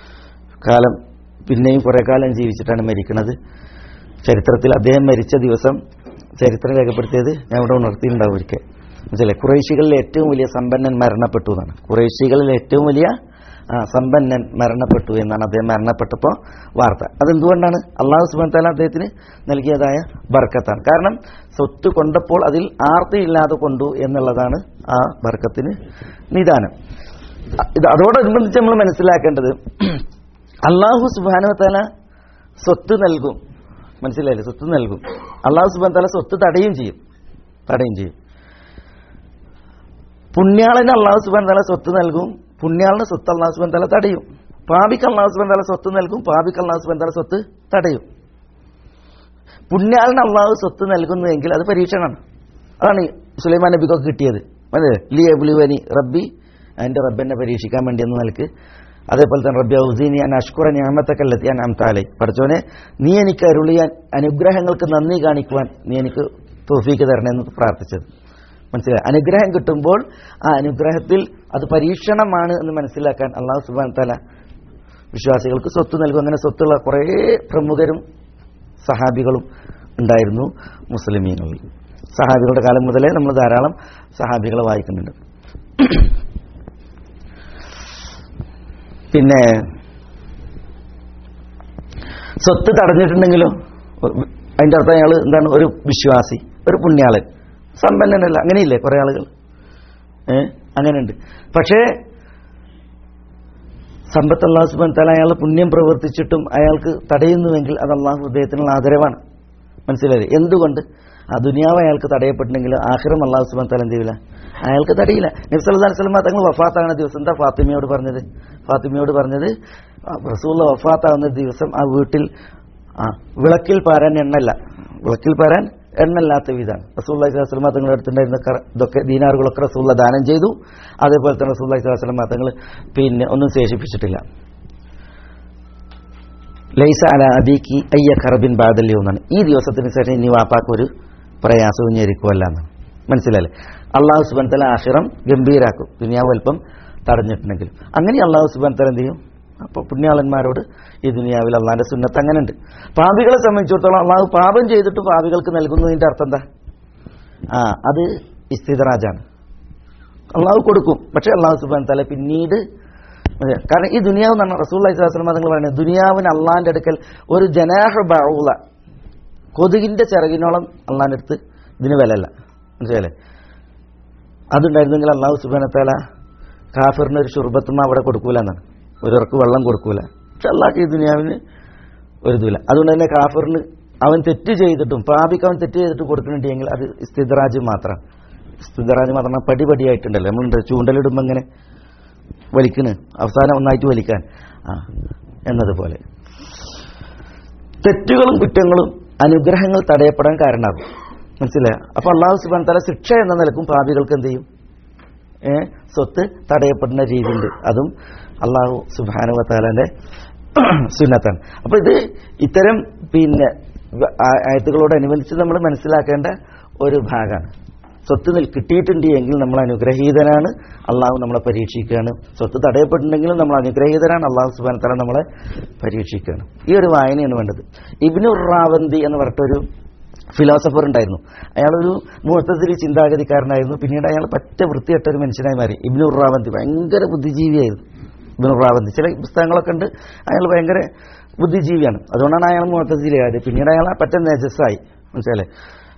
കാലം പിന്നെയും കുറെ കാലം ജീവിച്ചിട്ടാണ് മരിക്കുന്നത് ചരിത്രത്തിൽ അദ്ദേഹം മരിച്ച ദിവസം ചരിത്രം രേഖപ്പെടുത്തിയത് ഞാൻ ഇവിടെ ഉണർത്തിയിട്ടുണ്ടാവും ഒരിക്കൽ മനസ്സിലെ കുറേശികളിൽ ഏറ്റവും വലിയ സമ്പന്നൻ മരണപ്പെട്ടു എന്നാണ് കുറേശികളിൽ ഏറ്റവും വലിയ ആ, സമ്പന്നൻ മരണപ്പെട്ടു എന്നാണ് അദ്ദേഹം മരണപ്പെട്ടപ്പോൾ വാർത്ത അതെന്തുകൊണ്ടാണ് അള്ളാഹു സുബാൻ താല അദ്ദേഹത്തിന് നൽകിയതായ ബർക്കത്താണ് കാരണം സ്വത്ത് കൊണ്ടപ്പോൾ അതിൽ ആർത്തിയില്ലാതെ കൊണ്ടു എന്നുള്ളതാണ് ആ ബർക്കത്തിന് നിദാനം ഇത് അതോടനുബന്ധിച്ച് നമ്മൾ മനസ്സിലാക്കേണ്ടത് അള്ളാഹു സുബാനു താല സ്വത്ത് നൽകും മനസ്സിലായില്ലേ സ്വത്ത് നൽകും അള്ളാഹു സുബാൻ താല സ്വത്ത് തടയും ചെയ്യും തടയും ചെയ്യും പുണ്യാളന് അള്ളാഹു സുബാൻ താല സ്വത്ത് നൽകും പുണ്യാളിന് സ്വത്ത് അള്ളാഹു സുബാൻ താല തടയും പാപിക്ക് അള്ളാഹു സുബാൻ താല സ്വത്ത് നൽകും പാപിക്ക് അള്ളാഹു സുബാൻ താല സ്വത്ത് തടയും പുണ്യാളിന് അള്ളാഹു സ്വത്ത് നൽകുന്നുവെങ്കിൽ അത് പരീക്ഷണമാണ് അതാണ് ഈ സുലൈമാൻ നബിക്കൊക്കെ കിട്ടിയത് മനസ്സിലായോ? ലി എബ്ലുവനി റബ്ബി എൻ്റെ റബ്ബെന്നെ പരീക്ഷിക്കാൻ വേണ്ടി എന്ന നിലക്ക് അതേപോലെ തന്നെ റബ്ബി ഔസീനി ഞാൻ അഷ്കുറ ഞാമത്തക്കല്ലെത്തി ഞാൻ അംതാലൈ പഠിച്ചോനെ നീ എനിക്ക് അരുളിയ അനുഗ്രഹങ്ങൾക്ക് നന്ദി കാണിക്കുവാൻ നീ എനിക്ക് തോഫീക്ക് തരണമെന്ന് പ്രാർത്ഥിച്ചത് മനസ്സിലായി അനുഗ്രഹം കിട്ടുമ്പോൾ ആ അനുഗ്രഹത്തിൽ അത് പരീക്ഷണമാണ് എന്ന് മനസ്സിലാക്കാൻ അള്ളാഹു സുബാൻ തല വിശ്വാസികൾക്ക് സ്വത്ത് നൽകും അങ്ങനെ സ്വത്തുള്ള കുറേ പ്രമുഖരും സഹാബികളും ഉണ്ടായിരുന്നു മുസ്ലിമീങ്ങളിൽ സഹാബികളുടെ കാലം മുതലേ നമ്മൾ ധാരാളം സഹാബികളെ വായിക്കുന്നുണ്ട് പിന്നെ സ്വത്ത് തടഞ്ഞിട്ടുണ്ടെങ്കിലോ അതിന്റെ അർത്ഥം അയാൾ എന്താണ് ഒരു വിശ്വാസി ഒരു പുണ്യാളൻ സമ്പന്നനല്ല അങ്ങനെയില്ലേ കുറെ ആളുകൾ ഏ അങ്ങനെയുണ്ട് പക്ഷേ സമ്പത്ത് അള്ളാഹു സുബാൻ തല അയാൾ പുണ്യം പ്രവർത്തിച്ചിട്ടും അയാൾക്ക് തടയുന്നുവെങ്കിൽ അത് അള്ളാഹു ഹൃദയത്തിനുള്ള ആദരവാണ് മനസ്സിലായില്ലേ എന്തുകൊണ്ട് ആ ദുനിയാവ് അയാൾക്ക് തടയപ്പെട്ടിട്ടുണ്ടെങ്കിൽ ആഖിറം അള്ളാഹു സുബാൻ തല എന്ത് ചെയ്യില്ല അയാൾക്ക് തടയില്ല നബ്സല്ലാ സ്വലമ തങ്ങൾ വഫാത്താകുന്ന ദിവസം എന്താ ഫാത്തിമയോട് പറഞ്ഞത് ഫാത്തിമയോട് പറഞ്ഞത് ആ, റസൂള്ള വഫാത്താകുന്ന ദിവസം ആ വീട്ടിൽ ആ വിളക്കിൽ പാരാൻ എണ്ണല്ല വിളക്കിൽ പാരാൻ എണ്ണല്ലാത്ത വിധാണ് റസൂള്ളി സ്വലമ തങ്ങളുടെ അടുത്തുണ്ടായിരുന്ന കറ- ഇതൊക്കെ ദീനാറുകളൊക്കെ റസൂള്ള ദാനം ചെയ്തു അതേപോലെ തന്നെ റസൂള്ളി സ്വലമ തങ്ങൾ പിന്നെ ഒന്നും ശേഷിപ്പിച്ചിട്ടില്ല ലൈസ അല അബീക്ക് അയ്യ ഖറബിൻ ബാദല്യോ എന്നാണ് ഈ ദിവസത്തിന് ശേഷം ഇനി വാപ്പാക്ക് ഒരു പ്രയാസവും ഞെരിക്കുമല്ല എന്നാണ് മനസ്സിലല്ലേ അള്ളാഹു സുബൻ തല ആഷിറം ഗംഭീരാക്കും ദുനിയാവ് അല്പം തടഞ്ഞിട്ടുണ്ടെങ്കിൽ അങ്ങനെ അള്ളാഹു സുബൻ തല എന്ത് ചെയ്യും അപ്പോൾ പുണ്യാളന്മാരോട് ഈ ദുനിയാവിൽ അള്ളാഹിന്റെ സുന്നത്ത് അങ്ങനെ ഉണ്ട് പാപികളെ സംബന്ധിച്ചിടത്തോളം അള്ളാഹു പാപം ചെയ്തിട്ട് പാപികൾക്ക് നൽകുന്നതിന്റെ അർത്ഥം എന്താ ആ അത് ഇസ്തിദറാജാണ് അള്ളാഹു കൊടുക്കും പക്ഷെ അള്ളാഹു സുബാൻ തല പിന്നീട് അതെ. കാരണം ഈ ദുനിയാവ് എന്ന് പറഞ്ഞാൽ റസൂൽ അലൈഹിസ്ലാം തങ്ങൾ പറയുന്നത് ദുനിയാവിന് അള്ളാഹിന്റെ അടുക്കൽ ഒരു ജനാഹ ബൗള കൊതുകിന്റെ ചിറകിനോളം അള്ളാഹിന്റെ അടുത്ത് ഇതിന് വിലല്ല മനസ്സിലല്ലേ അതുണ്ടായിരുന്നെങ്കിൽ അള്ളാഹു സുബാനത്താല കാഫിറിന് ഒരു ഷുർബത്തും അവിടെ കൊടുക്കൂല എന്നാണ് ഒരിറക്ക് വെള്ളം കൊടുക്കൂല പക്ഷെ അള്ളാഹ് ഈ ദുനിയാവിന് ഒരു ഇതില്ല അതുകൊണ്ട് തന്നെ കാഫിറിന് അവൻ തെറ്റ് ചെയ്തിട്ടും പാപിക്ക് അവൻ തെറ്റ് ചെയ്തിട്ട് കൊടുക്കുന്നുണ്ടെങ്കിൽ അത് സ്ഥിതറാജ് മാത്രം സ്ഥിതറാജ് മാത്രം പടിപടിയായിട്ടുണ്ടല്ലോ നമ്മൾ ചൂണ്ടലിടുമ്പോൾ ഇങ്ങനെ വലിക്കണ് അവസാനം ഒന്നായിട്ട് വലിക്കാൻ ആ എന്നതുപോലെ തെറ്റുകളും കുറ്റങ്ങളും അനുഗ്രഹങ്ങൾ തടയപ്പെടാൻ കാരണമാകും മനസ്സിലായോ അപ്പൊ അള്ളാഹു സുബാൻ തല ശിക്ഷ എന്ന നിലക്കും പാപികൾക്ക് എന്ത് ചെയ്യും ഏ സ്വത്ത് തടയപ്പെടുന്ന രീതിയുണ്ട് അതും അള്ളാഹു സുബാനുവ താലാന്റെ സുന്നത്താണ് അപ്പൊ ഇത് ഇത്തരം പിന്നെ ആ- ആയത്തുകളോടനുബന്ധിച്ച് നമ്മൾ മനസ്സിലാക്കേണ്ട ഒരു ഭാഗമാണ് സ്വത്ത് നിൽ കിട്ടിയിട്ടുണ്ട് എങ്കിൽ നമ്മൾ അനുഗ്രഹീതനാണ് അള്ളാഹു നമ്മളെ പരീക്ഷിക്കുകയാണ് സ്വത്ത് തടയപ്പെട്ടിട്ടുണ്ടെങ്കിലും നമ്മൾ അനുഗ്രഹീതനാണ് അള്ളാഹു സുബാൻ തല നമ്മളെ പരീക്ഷിക്കുകയാണ് ഈ ഒരു വായനയാണ് വേണ്ടത് ഇബ്നു റാവന്തി എന്ന് പറഞ്ഞിട്ടൊരു ഫിലോസഫർ ഉണ്ടായിരുന്നു അയാളൊരു മുഹത്തത്തിൽ ചിന്താഗതിക്കാരനായിരുന്നു പിന്നീട് അയാൾ പറ്റ വൃത്തികെട്ട ഒരു മനുഷ്യനായി മാറി ഇബ്നു റാവന്തി ഭയങ്കര ബുദ്ധിജീവിയായിരുന്നു ഇബ്നു റാവന്തി ചില പുസ്തകങ്ങളൊക്കെ ഉണ്ട് അയാൾ ഭയങ്കര ബുദ്ധിജീവിയാണ് അതുകൊണ്ടാണ് അയാൾ മുഹത്തത്തിലായത് പിന്നീട് അയാൾ പറ്റ നജസ്സായി മനസ്സിലല്ലേ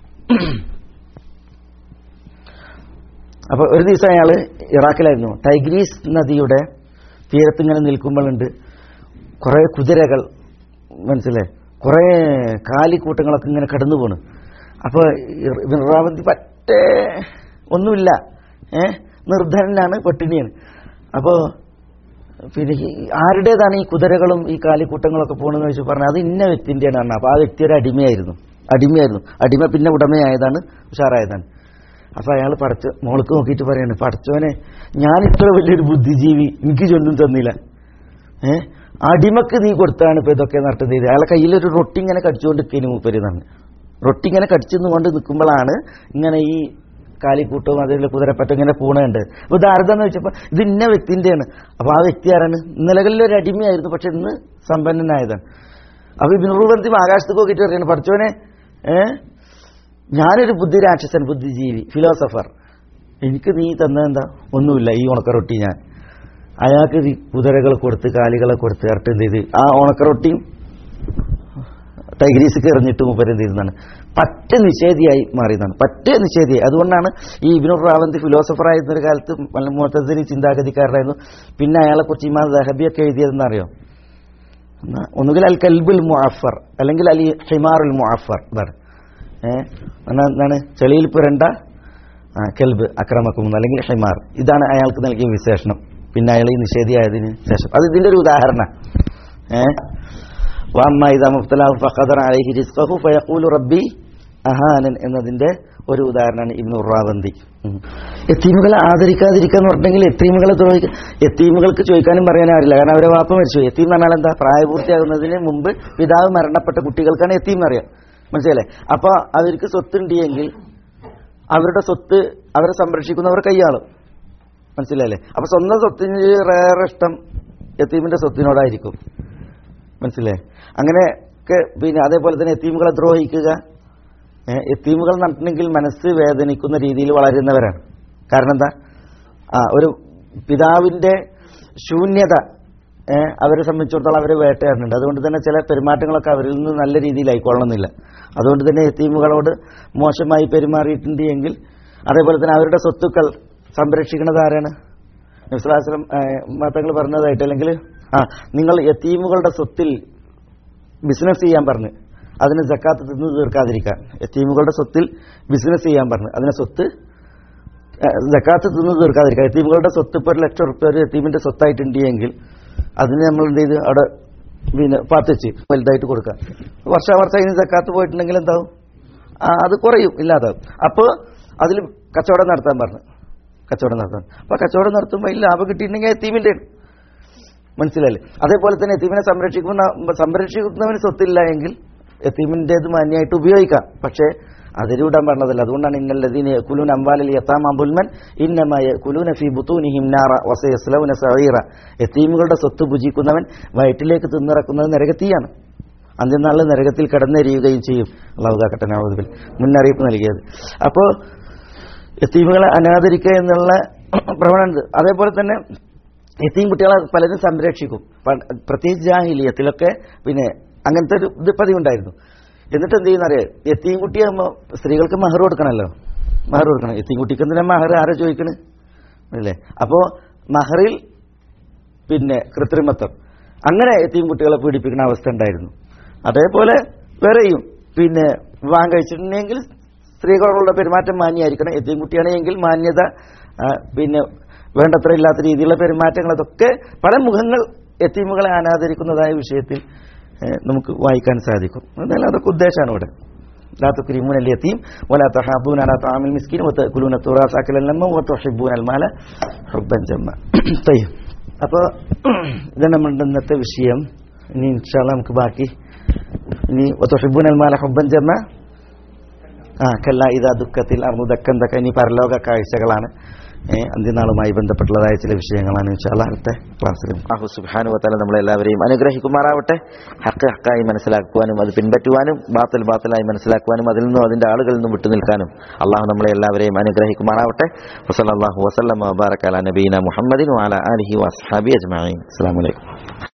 അപ്പൊ ഒരു ദിവസം അയാൾ ഇറാഖിലായിരുന്നു ടൈഗ്രീസ് നദിയുടെ തീരത്തിങ്ങനെ നിൽക്കുമ്പോഴുണ്ട് കുറെ കുതിരകൾ മനസ്സിലെ കുറെ കാലിക്കൂട്ടങ്ങളൊക്കെ ഇങ്ങനെ കടന്നു പോണ് അപ്പൊ റാവന്തി പറ്റേ ഒന്നുമില്ല ഏ നിർധനനാണ് പട്ടിണിയാണ് അപ്പോ പിന്നെ ഈ ആരുടേതാണ് ഈ കുതിരകളും ഈ കാലിക്കൂട്ടങ്ങളൊക്കെ പോണെന്ന് വെച്ച് പറഞ്ഞാൽ അത് ഇന്ന വ്യക്തിൻ്റെയാണ് പറഞ്ഞത് അപ്പൊ ആ വ്യക്തി ഒരു അടിമയായിരുന്നു അടിമയായിരുന്നു അടിമ പിന്നെ ഉടമയായതാണ് ഉഷാറായതാണ് അപ്പൊ അയാൾ പടച്ച മോൾക്ക് നോക്കിയിട്ട് പറയാണ് പടച്ചോനെ ഞാൻ ഇത്ര വലിയൊരു ബുദ്ധിജീവി എനിക്ക് ചൊല്ലും തന്നില്ല ഏ അടിമക്ക് നീ കൊടുത്താണ് ഇപ്പൊ ഇതൊക്കെ നടത്തുന്നത് ചെയ്ത് അയാളെ കയ്യിലൊരു റൊട്ടി ഇങ്ങനെ കടിച്ചുകൊണ്ട് നിൽക്കുന്നു മൂപ്പര് എന്നാണ് റൊട്ടി ഇങ്ങനെ കടിച്ചുകൊണ്ട് നിൽക്കുമ്പോഴാണ് ഇങ്ങനെ ഈ കാലിക്കൂട്ടവും അതിലുള്ള കുതിരപ്പറ്റം ഇങ്ങനെ പൂണുണ്ട് അപ്പൊ ഇത് ആരുതാന്ന് വെച്ചപ്പോ ഇത് ഇന്ന വ്യക്തിന്റെയാണ് അപ്പൊ ആ വ്യക്തി ആരാണ് നിലകളിൽ ഒരു അടിമയായിരുന്നു പക്ഷെ ഇന്ന് സമ്പന്നനായതാണ് അപ്പൊ ബിനുറുബന്തി ആകാശത്ത് നോക്കിയിട്ട് പറയാണ് പഠിച്ചോനെ ഏ ഞാനൊരു ബുദ്ധി രാക്ഷസൻ ബുദ്ധിജീവി ഫിലോസഫർ എനിക്ക് നീ തന്നെന്താ ഒന്നുമില്ല ഈ ഉണക്കറൊട്ടി ഞാൻ അയാൾക്ക് ഈ കുതിരകൾ കൊടുത്ത് കാലികളെ കൊടുത്ത് ഇറട്ട് എന്ത് ചെയ്ത് ആ ഉണക്കറൊട്ടിയും ടൈഗ്രീസ് എറിഞ്ഞിട്ട് മൂപ്പര് എന്ത് ചെയ്തതാണ് പറ്റ നിഷേധിയായി മാറിയതാണ് പറ്റ നിഷേധിയായി അതുകൊണ്ടാണ് ഈ ഇബിനുർ റാവന്ത് ഫിലോസഫർ ആയിരുന്ന ഒരു കാലത്ത് മൊത്തത്തിൽ ചിന്താഗതിക്കാരനായിരുന്നു പിന്നെ അയാളെ കുറിച്ച് ഇമാ ദഹബിയൊക്കെ എഴുതിയതെന്ന് അറിയോ എന്നാ, ഒന്നുകിൽ അൽ കൽബുൽ മുഅഫർ അല്ലെങ്കിൽ അലി ഹിമാറുൽ മുഅഫർ ഇതാണ് ഏഹ് എന്താണ് ചെളിയിൽ പുരണ്ട ആ, കെൽബ് അക്രമക്കും അല്ലെങ്കിൽ ഹിമാർ ഇതാണ് അയാൾക്ക് നൽകിയ വിശേഷണം പിന്നെ അയാൾ ഈ നിഷേധിയായതിന് ശേഷം അത് ഇതിന്റെ ഒരു ഉദാഹരണം ഏഹ് വാമ്മ ഇതാ മുഫ്തലാഹു ഫഖദർ അലൈഹി റിസ്ഖഹു ഫയഖൂലു റബ്ബി അഹാനൻ എന്നതിന്റെ ഒരു ഉദാഹരണമാണ് ഇബ്നു റാവന്തി എത്തീമുകളെ ആദരിക്കാതിരിക്കുക എന്ന് പറഞ്ഞിട്ടുണ്ടെങ്കിൽ എത്തീമുകളെ ദ്രോഹിക്കുക എത്തീമുകൾക്ക് ചോദിക്കാനും പറയാനും അറിയില്ല കാരണം അവരെ വാപ്പ മരിച്ചു എത്തീം എന്ന് പറഞ്ഞാൽ എന്താ പ്രായപൂർത്തിയാകുന്നതിന് മുമ്പ് പിതാവ് മരണപ്പെട്ട കുട്ടികൾക്കാണ് എത്തീം എന്നറിയാം മനസ്സിലല്ലേ അപ്പൊ അവർക്ക് സ്വത്തുണ്ടെങ്കിൽ അവരുടെ സ്വത്ത് അവരെ സംരക്ഷിക്കുന്നവർ കൈയാളും മനസ്സിലല്ലേ അപ്പൊ സ്വന്തം സ്വത്തിന് ഏറെ ഇഷ്ടം യത്തീമിന്റെ സ്വത്തിനോടായിരിക്കും മനസ്സിലേ അങ്ങനെയൊക്കെ പിന്നെ അതേപോലെ തന്നെ എത്തീമുകളെ ദ്രോഹിക്കുക ഏ, എത്തീമുകൾ നടത്തണമെങ്കിൽ മനസ്സ് വേദനിക്കുന്ന രീതിയിൽ വളരുന്നവരാണ് കാരണം എന്താ ആ ഒരു പിതാവിന്റെ ശൂന്യത ഏ, അവരെ സംബന്ധിച്ചിടത്തോളം അവരെ വേട്ടയാടുന്നുണ്ട് അതുകൊണ്ട് തന്നെ ചില പെരുമാറ്റങ്ങളൊക്കെ അവരിൽ നിന്ന് നല്ല രീതിയിലായിക്കൊള്ളണമെന്നില്ല അതുകൊണ്ട് തന്നെ എത്തീമുകളോട് മോശമായി പെരുമാറിയിട്ടുണ്ട് എങ്കിൽ അതേപോലെ തന്നെ അവരുടെ സ്വത്തുക്കൾ സംരക്ഷിക്കുന്നത് ആരാണ് നബ്സുലാസ്ലം മതങ്ങൾ പറഞ്ഞതായിട്ട് അല്ലെങ്കിൽ ആ നിങ്ങൾ യത്തീമുകളുടെ സ്വത്തിൽ ബിസിനസ് ചെയ്യാൻ പറഞ്ഞു അതിന് ജക്കാത്ത് തിന്നു തീർക്കാതിരിക്കാൻ യത്തീമുകളുടെ സ്വത്തിൽ ബിസിനസ് ചെയ്യാൻ പറഞ്ഞു അതിനെ സ്വത്ത് ജക്കാത്ത് തിന്നു തീർക്കാതിരിക്കുക യത്തീമുകളുടെ സ്വത്ത് ഇപ്പോൾ ഒരു ലക്ഷം റുപ്യ ഒരു യത്തീമിന്റെ സ്വത്തായിട്ടുണ്ട് എങ്കിൽ അതിന് നമ്മൾ എന്ത് ചെയ്ത് അവിടെ പിന്നെ പാർട്ടിച്ച് വലുതായിട്ട് കൊടുക്കുക വർഷാവർഷം അതിന് ജക്കാത്ത് പോയിട്ടുണ്ടെങ്കിൽ എന്താവും ആ, അത് കുറയും ഇല്ലാതാവും അപ്പോൾ അതിൽ കച്ചവടം നടത്താൻ പറഞ്ഞു കച്ചവടം നടത്താൻ അപ്പൊ കച്ചവടം നടത്തുമ്പോൾ അതിൽ ലാഭം കിട്ടിയിട്ടുണ്ടെങ്കിൽ എത്തീമിന്റെ മനസ്സിലല്ലേ അതേപോലെ തന്നെ എത്തീമിനെ സംരക്ഷിക്കുന്ന സംരക്ഷിക്കുന്നവന് സ്വത്തില്ല എങ്കിൽ എത്തീമിൻ്റെത് മാന്യമായിട്ട് ഉപയോഗിക്കാം പക്ഷേ അതിലൂടാൻ പറഞ്ഞതല്ല അതുകൊണ്ടാണ് ഇന്നല്ലതീന് കുലൂൻ അംബാലിൽ യത്താമ ബുൽമൻ ഇന്നമായ കുലൂന ഫി ബുത്തൂനിഹിം നാറ വസയസ്ലൗന സഈറ എത്തീമുകളുടെ സ്വത്ത് ഭുജിക്കുന്നവൻ വയറ്റിലേക്ക് തിന്നിറക്കുന്നത് നരകത്തിയാണ് അന്ത്യനാളിൽ നരകത്തിൽ കടന്നെരിയുകയും ചെയ്യും അള്ളാഹു കാക്കട്ടെ നവതുബിൽ മുന്നറിയിപ്പ് നൽകിയത് അപ്പോൾ എത്തീമുകളെ അനാദരിക്കുക എന്നുള്ള പ്രവണത അതേപോലെ തന്നെ എത്തിയും കുട്ടികളെ പലരും സംരക്ഷിക്കും പ- പ്രത്യേകിച്ച് ജാഹിലിയത്തിലൊക്കെ പിന്നെ അങ്ങനത്തെ ഒരു ഇത് പതിവുണ്ടായിരുന്നു എന്നിട്ട് എന്ത് ചെയ്യുന്നറിയാം എത്തിയും കുട്ടിയാകുമ്പോൾ സ്ത്രീകൾക്ക് മഹർ കൊടുക്കണമല്ലോ മഹർ കൊടുക്കണം എത്തിയും കുട്ടിക്ക് എന്തിനാ മഹർ ആരാ ചോദിക്കണ് അല്ലേ അപ്പോൾ മഹറിൽ പിന്നെ കൃത്രിമത്വം അങ്ങനെ എത്തിയും കുട്ടികളെ പീഡിപ്പിക്കുന്ന അവസ്ഥ ഉണ്ടായിരുന്നു അതേപോലെ വേറെയും പിന്നെ വിവാഹം കഴിച്ചിട്ടുണ്ടെങ്കിൽ സ്ത്രീകളോടുള്ള പെരുമാറ്റം മാന്യമായിരിക്കണം എത്തിയും കുട്ടിയാണെങ്കിൽ മാന്യത ആ, പിന്നെ വേണ്ടത്ര ഇല്ലാത്ത രീതിയിലുള്ള പെരുമാറ്റങ്ങൾ അതൊക്കെ പല മുഖങ്ങൾ എത്തീമുകളെ അനാദരിക്കുന്നതായ വിഷയത്തിൽ ഏ, നമുക്ക് വായിക്കാൻ സാധിക്കും എന്നാലും അതൊക്കെ ഉദ്ദേശമാണ് ഇവിടെ لا تكرمون اليتيم ولا تحاضون على طعام المسكين وتأكلون التراث أكلا لما وتحبون المال حبا جما طيب അപ്പോൾ ഇതാണ് നമ്മുടെ ഇന്നത്തെ വിഷയം ഇനി ഇൻഷാല്ല നമുക്ക് ബാക്കി ഇനി ഒത്തുഹിബുൻ അൽമാല ഹുബൻ ജമ്മ ആ കല്ല ഇതാ ദുഃഖത്തിൽ അർന്നു ദക്കം ദക്ക ഇനി പരലോക കാഴ്ചകളാണ് ഏ, അന്ത്യനാളുമായി ബന്ധപ്പെട്ടുള്ളതായ ചില വിഷയങ്ങളാണ് ഇൻഷാല്ല അടുത്ത ക്ലാസ്സിൽ അഹു സുബാനു വത്താല നമ്മളെല്ലാവരെയും അനുഗ്രഹിക്കുമാറാവട്ടെ ഹക്ക് ഹക്കായി മനസ്സിലാക്കുവാനും അത് പിൻപറ്റുവാനും ബാത്തൽ ബാത്തലായി മനസ്സിലാക്കുവാനും അതിൽ നിന്നും അതിന്റെ ആളുകളിൽ നിന്നും വിട്ടുനിൽക്കാനും അള്ളാഹു നമ്മളെ എല്ലാവരെയും അനുഗ്രഹിക്കുമാറാവട്ടെ വസല്ലാഹു വസ്ലം വബാറക്കാല നബീന മുഹമ്മദിൻ വാല അലഹി വസ്ഹാബി അജ്മാൻ അസ്സാം വലൈക്കും